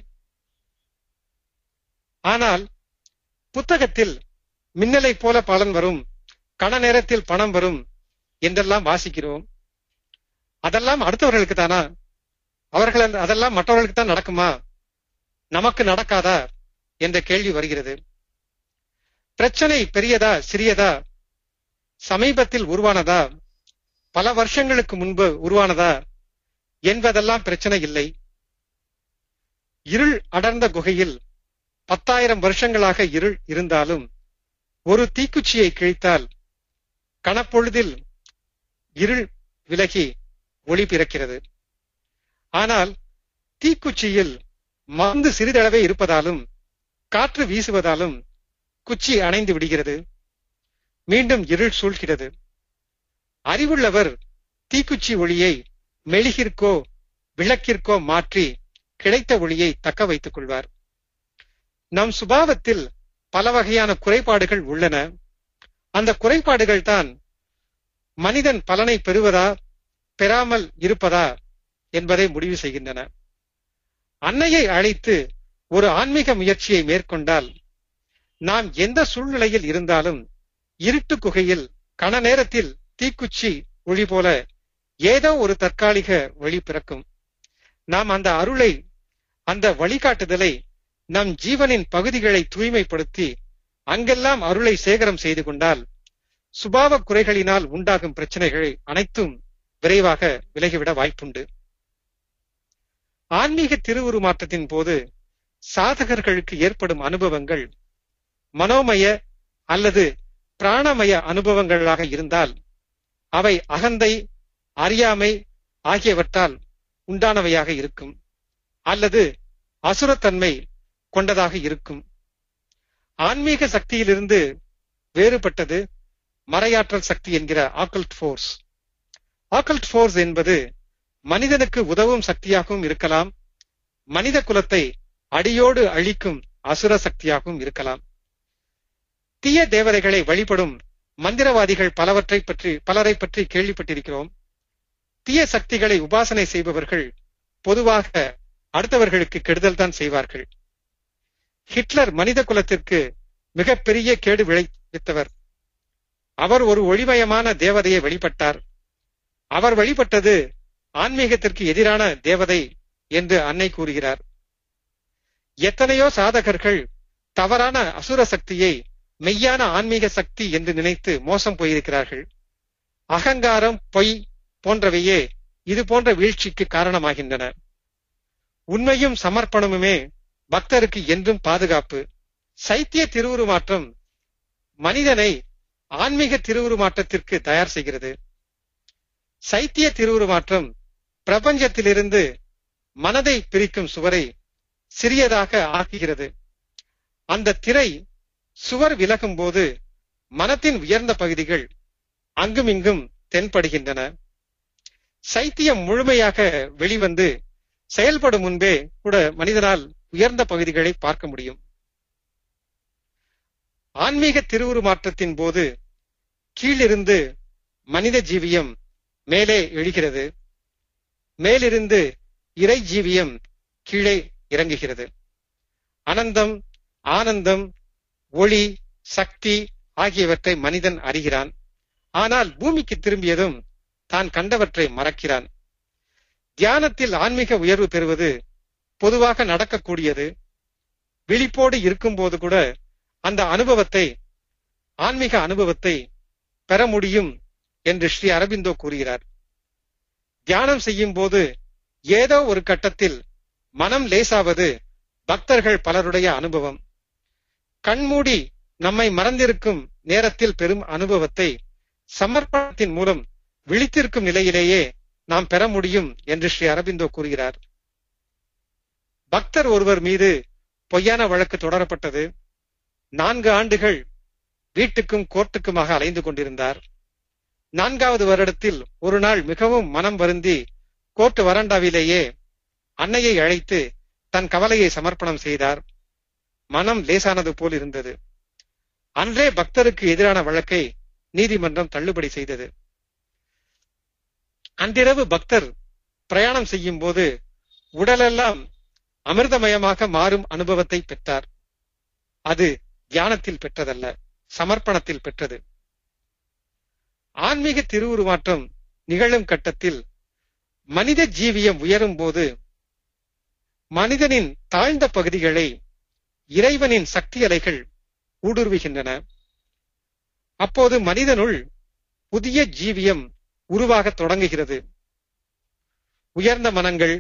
ஆனால் புத்தகத்தில் மின்னலை போல பலன் வரும் கண நேரத்தில் பணம் வரும் என்றெல்லாம் வாசிக்கிறோம் அதெல்லாம் அடுத்தவர்களுக்கு தானா அவர்கள் அதெல்லாம் மற்றவர்களுக்கு தான் நடக்குமா நமக்கு நடக்காதா என்ற கேள்வி வருகிறது பிரச்சனை பெரியதா சிறியதா சமீபத்தில் உருவானதா பல வருஷங்களுக்கு முன்பு உருவானதா என்பதெல்லாம் பிரச்சனை இல்லை இருள் அடர்ந்த குகையில் பத்தாயிரம் வருஷங்களாக இருள் இருந்தாலும் ஒரு தீக்குச்சியை கிழித்தால் கணப்பொழுதில் இருள் விலகி ஒளி பிறக்கிறது ஆனால் தீக்குச்சியில் மருந்து சிறிதளவே இருப்பதாலும் காற்று வீசுவதாலும் குச்சி அணைந்து விடுகிறது மீண்டும் இருள் சூழ்கிறது அறிவுள்ளவர் தீக்குச்சி ஒளியை மெழுகிற்கோ விளக்கிற்கோ மாற்றி கிடைத்த ஒளியை தக்க வைத்துக் கொள்வார் நம் சுபாவத்தில் பல வகையான குறைபாடுகள் உள்ளன அந்த குறைபாடுகள் தான் மனிதன் பலனை பெறுவதா பெறாமல் இருப்பதா என்பதை முடிவு செய்கின்றன அன்னையை அழைத்து ஒரு ஆன்மீக முயற்சியை மேற்கொண்டால் நாம் எந்த சூழ்நிலையில் இருந்தாலும் இருட்டு குகையில் கன நேரத்தில் தீக்குச்சி ஒளி போல ஏதோ ஒரு தற்காலிக வழி பிறக்கும் நாம் அந்த அருளை அந்த வழிகாட்டுதலை நம் ஜீவனின் பகுதிகளை தூய்மைப்படுத்தி அங்கெல்லாம் அருளை சேகரம் செய்து கொண்டால் சுபாவ குறைகளினால் உண்டாகும் பிரச்சனைகள் அனைத்தும் விரைவாக விலகிவிட வாய்ப்புண்டு ஆன்மீக திருவுருமாற்றத்தின் போது சாதகர்களுக்கு ஏற்படும் அனுபவங்கள் மனோமய அல்லது பிராணமய அனுபவங்களாக இருந்தால் அவை அகந்தை அறியாமை ஆகியவற்றால் உண்டானவையாக இருக்கும் அல்லது அசுரத்தன்மை கொண்டதாக இருக்கும் ஆன்மீக சக்தியிலிருந்து வேறுபட்டது மறையாற்றல் சக்தி என்கிற ஆக்கல்ட் ஃபோர்ஸ் ஆக்கல்ட் ஃபோர்ஸ் என்பது மனிதனுக்கு உதவும் சக்தியாகவும் இருக்கலாம் மனித குலத்தை அடியோடு அழிக்கும் அசுர சக்தியாகவும் இருக்கலாம் தீய தேவதைகளை வழிபடும் மந்திரவாதிகள் பலவற்றை பற்றி பலரை பற்றி கேள்விப்பட்டிருக்கிறோம் தீய சக்திகளை உபாசனை செய்பவர்கள் பொதுவாக அடுத்தவர்களுக்கு கெடுதல் தான் செய்வார்கள் ஹிட்லர் மனித குலத்திற்கு மிகப்பெரிய கேடு விளைவித்தவர் அவர் ஒரு ஒளிமயமான தேவதையை வழிபட்டார் அவர் வழிபட்டது ஆன்மீகத்திற்கு எதிரான தேவதை என்று அன்னை கூறுகிறார் எத்தனையோ சாதகர்கள் தவறான அசுர சக்தியை மெய்யான ஆன்மீக சக்தி என்று நினைத்து மோசம் போயிருக்கிறார்கள் அகங்காரம் பொய் போன்றவையே இது போன்ற வீழ்ச்சிக்கு காரணமாகின்றன உண்மையும் சமர்ப்பணமுமே பக்தருக்கு என்றும் பாதுகாப்பு சைத்திய திருவுருமாற்றம் மனிதனை ஆன்மீக திருவுருமாற்றத்திற்கு தயார் செய்கிறது சைத்திய திருவுருமாற்றம் பிரபஞ்சத்திலிருந்து மனதை பிரிக்கும் சுவரை சிறியதாக ஆக்குகிறது அந்த திரை சுவர் விலகும் போது மனத்தின் உயர்ந்த பகுதிகள் அங்குமிங்கும் தென்படுகின்றன சைத்தியம் முழுமையாக வெளிவந்து செயல்படும் முன்பே கூட மனிதனால் உயர்ந்த பகுதிகளை பார்க்க முடியும் ஆன்மீக திருவுருமாற்றத்தின் போது கீழிருந்து மனித ஜீவியம் மேலே எழுகிறது மேலிருந்து இறை ஜீவியம் கீழே இறங்குகிறது அனந்தம் ஆனந்தம் ஒளி சக்தி ஆகியவற்றை மனிதன் அறிகிறான் ஆனால் பூமிக்கு திரும்பியதும் தான் கண்டவற்றை மறக்கிறான் தியானத்தில் ஆன்மீக உயர்வு பெறுவது பொதுவாக நடக்கக்கூடியது விழிப்போடு இருக்கும்போது கூட அந்த அனுபவத்தை ஆன்மீக அனுபவத்தை பெற முடியும் என்று ஸ்ரீ அரபிந்தோ கூறுகிறார் தியானம் செய்யும் போது ஏதோ ஒரு கட்டத்தில் மனம் லேசாவது பக்தர்கள் பலருடைய அனுபவம் கண்மூடி நம்மை மறந்திருக்கும் நேரத்தில் பெறும் அனுபவத்தை சமர்ப்பணத்தின் மூலம் விழித்திருக்கும் நிலையிலேயே நாம் பெற முடியும் என்று ஸ்ரீ அரபிந்தோ கூறுகிறார் பக்தர் ஒருவர் மீது பொய்யான வழக்கு தொடரப்பட்டது நான்கு ஆண்டுகள் வீட்டுக்கும் கோர்ட்டுக்குமாக அலைந்து கொண்டிருந்தார் நான்காவது வருடத்தில் ஒரு நாள் மிகவும் மனம் வருந்தி கோர்ட் வராண்டாவிலேயே அன்னையை அழைத்து தன் கவலையை சமர்ப்பணம் செய்தார் மனம் லேசானது போல் இருந்தது அன்றே பக்தருக்கு எதிரான வழக்கை நீதிமன்றம் தள்ளுபடி செய்தது அன்றிரவு பக்தர் பிரயாணம் செய்யும் போது உடலெல்லாம் அமிர்தமயமாக மாறும் அனுபவத்தை பெற்றார் அது தியானத்தில் பெற்றதல்ல சமர்ப்பணத்தில் பெற்றது ஆன்மீக திருவுருமாற்றம் நிகழும் கட்டத்தில் மனித ஜீவியம் உயரும் போது மனிதனின் தாழ்ந்த பகுதிகளை இறைவனின் சக்தி அலைகள் ஊடுருவுகின்றன அப்போது மனிதனுள் புதிய ஜீவியம் உருவாகத் தொடங்குகிறது உயர்ந்த மனங்கள்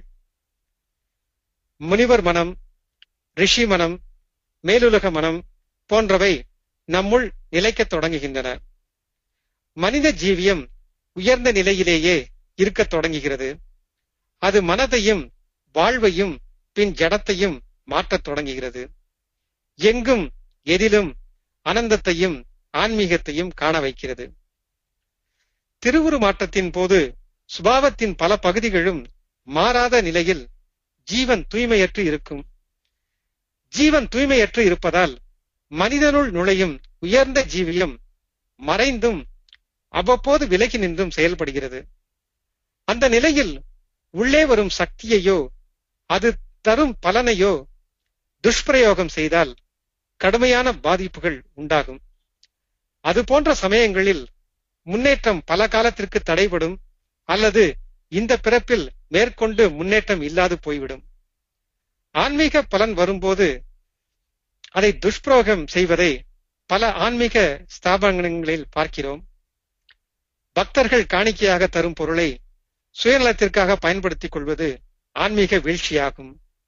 முனிவர் மனம் ரிஷி மனம் மேலுலக மனம் போன்றவை நம்முள் நிலைக்கத் தொடங்குகின்றன மனித ஜீவியம் உயர்ந்த நிலையிலேயே இருக்கத் தொடங்குகிறது அது மனதையும் வாழ்வையும் பின் ஜடத்தையும் மாற்றத் தொடங்குகிறது எங்கும் எதிலும் அனந்தத்தையும் ஆன்மீகத்தையும் காண வைக்கிறது திருவுரு மாற்றத்தின் போது சுபாவத்தின் பல பகுதிகளும் மாறாத நிலையில் ஜீவன் தூய்மையற்று இருக்கும் ஜீவன் தூய்மையற்று இருப்பதால் மனிதனுள் நுழையும் உயர்ந்த ஜீவியம் மறைந்தும் அவ்வப்போது விலகி நின்றும் செயல்படுகிறது அந்த நிலையில் உள்ளே வரும் சக்தியையோ அது தரும் பலனையோ துஷ்பிரயோகம் செய்தால் கடுமையான பாதிப்புகள் உண்டாகும் அது போன்ற சமயங்களில் முன்னேற்றம் பல காலத்திற்கு தடைபடும் அல்லது இந்த பிறப்பில் மேற்கொண்டு முன்னேற்றம் இல்லாது போய்விடும் ஆன்மீக பலன் வரும்போது அதை துஷ்பிரயோகம் செய்வதை பல ஆன்மீக ஸ்தாபனங்களில் பார்க்கிறோம் பக்தர்கள் காணிக்கையாக தரும் பொருளை சுயநலத்திற்காக பயன்படுத்திக் கொள்வது ஆன்மீக வீழ்ச்சியாகும்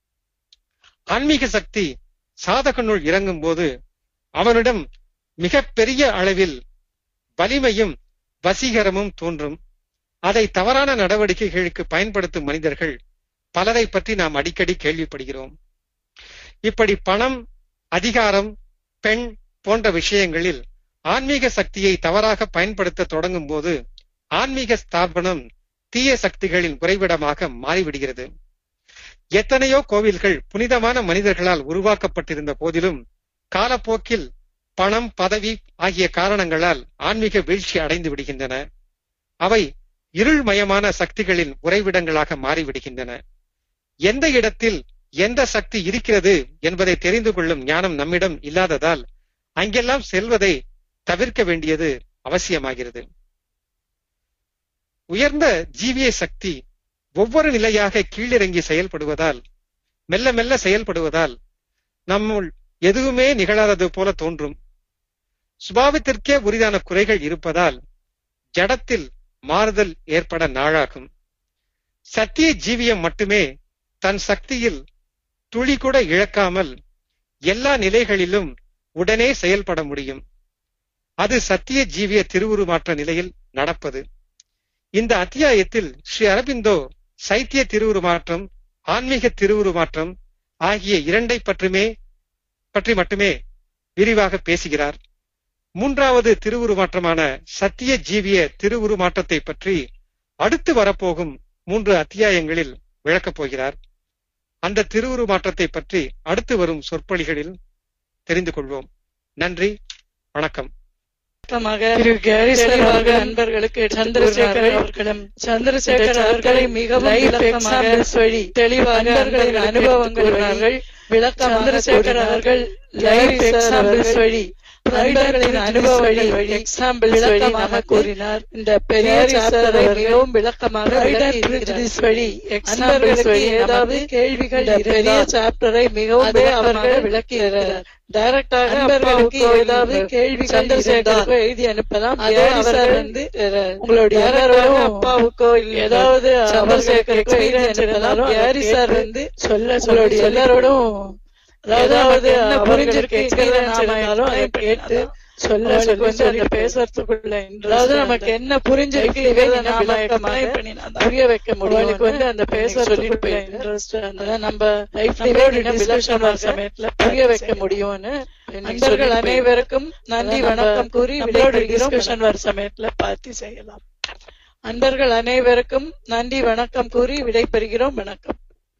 ஆன்மீக சக்தி சாதகனுள் இறங்கும் போது அவனிடம் மிக பெரிய அளவில் வலிமையும் வசீகரமும் தோன்றும் அதை தவறான நடவடிக்கைகளுக்கு பயன்படுத்தும் மனிதர்கள் பலரை பற்றி நாம் அடிக்கடி கேள்விப்படுகிறோம் இப்படி பணம் அதிகாரம் பெண் போன்ற விஷயங்களில் ஆன்மீக சக்தியை தவறாக பயன்படுத்த தொடங்கும் போது ஆன்மீக ஸ்தாபனம் தீய சக்திகளின் உறைவிடமாக மாறிவிடுகிறது எத்தனையோ கோவில்கள் புனிதமான மனிதர்களால் உருவாக்கப்பட்டிருந்த போதிலும் காலப்போக்கில் பணம் பதவி ஆகிய காரணங்களால் ஆன்மீக வீழ்ச்சி அடைந்து விடுகின்றன அவை இருள்மயமான சக்திகளின் உறைவிடங்களாக மாறிவிடுகின்றன எந்த இடத்தில் எந்த சக்தி இருக்கிறது என்பதை தெரிந்து கொள்ளும் ஞானம் நம்மிடம் இல்லாததால் அங்கெல்லாம் செல்வதை தவிர்க்க வேண்டியது அவசியமாகிறது உயர்ந்த ஜீவிய சக்தி ஒவ்வொரு நிலையாக கீழிறங்கி செயல்படுவதால் மெல்ல மெல்ல செயல்படுவதால் நம்முள் எதுவுமே நிகழாதது போல தோன்றும் சுபாவத்திற்கே உரிதான குறைகள் இருப்பதால் ஜடத்தில் மாறுதல் ஏற்பட நாளாகும் சத்திய ஜீவியம் மட்டுமே தன் சக்தியில் துளி கூட இழக்காமல் எல்லா நிலைகளிலும் உடனே செயல்பட முடியும் அது சத்திய ஜீவிய திருவுருமாற்ற நிலையில் நடப்பது இந்த அத்தியாயத்தில் ஸ்ரீ அரபிந்தோ சைத்திய திருவுருமாற்றம் ஆன்மீக திருவுருமாற்றம் ஆகிய இரண்டை பற்றுமே பற்றி மட்டுமே விரிவாக பேசுகிறார் மூன்றாவது திருவுருமாற்றமான சத்திய ஜீவிய திருவுருமாற்றத்தை பற்றி அடுத்து வரப்போகும் மூன்று அத்தியாயங்களில் விளக்கப் போகிறார் அந்த திருவுருமாற்றத்தை பற்றி அடுத்து வரும் சொற்பொழிகளில் தெரிந்து கொள்வோம் நன்றி வணக்கம் திரு கேரிசன் அவர்கள் நண்பர்களுக்கு சந்திரசேகர் அவர்களும் சந்திரசேகர் அவர்களை மிகவும் எக்ஸாம்பிள்ஸ் வழி தெளிவாக நண்பர்களின் அனுபவங்கள் கூறினார்கள் விளக்கம் சந்திரசேகர் அவர்கள் லைவ் எக்ஸாம்பிள்ஸ் வழி நண்பர்களின் அனுபவ வழி எக்ஸாம்பிள் விளக்கமாக கூறினார் இந்த பெரிய சாப்டரை மிகவும் விளக்கமாக வழி எக்ஸாம்பிள்ஸ் வழி ஏதாவது கேள்விகள் பெரிய சாப்டரை மிகவும் அவர்கள் விளக்கியிருக்கிறார் டைரக்டாக அன்பர்களுக்கு ஏதாவது கேள்வி சந்திரசேகருக்கு எழுதி அனுப்பலாம் அதே அவர் வந்து உங்களுடைய யாரோடும் அப்பாவுக்கோ ஏதாவது சந்திரசேகருக்கு எழுதி அனுப்பலாம் யாரி சார் வந்து சொல்ல உங்களுடைய எல்லாரோடும் அதாவது என்ன புரிஞ்சிருக்கு நாம அதை கேட்டு சொல்ல சொல்லி பேசுறதுக்குள்ள அதாவது நமக்கு என்ன புரிஞ்சிருக்கு நாம புரிய வைக்க முடியும் வந்து அந்த பேசுறதுக்குள்ள இன்ட்ரெஸ்ட் நம்ம லைஃப்ல சமயத்துல புரிய வைக்க முடியும்னு நண்பர்கள் அனைவருக்கும் நன்றி வணக்கம் கூறி டிஸ்கஷன் வர சமயத்துல பார்த்து செய்யலாம் அன்பர்கள் அனைவருக்கும் நன்றி வணக்கம் கூறி விடைபெறுகிறோம் வணக்கம்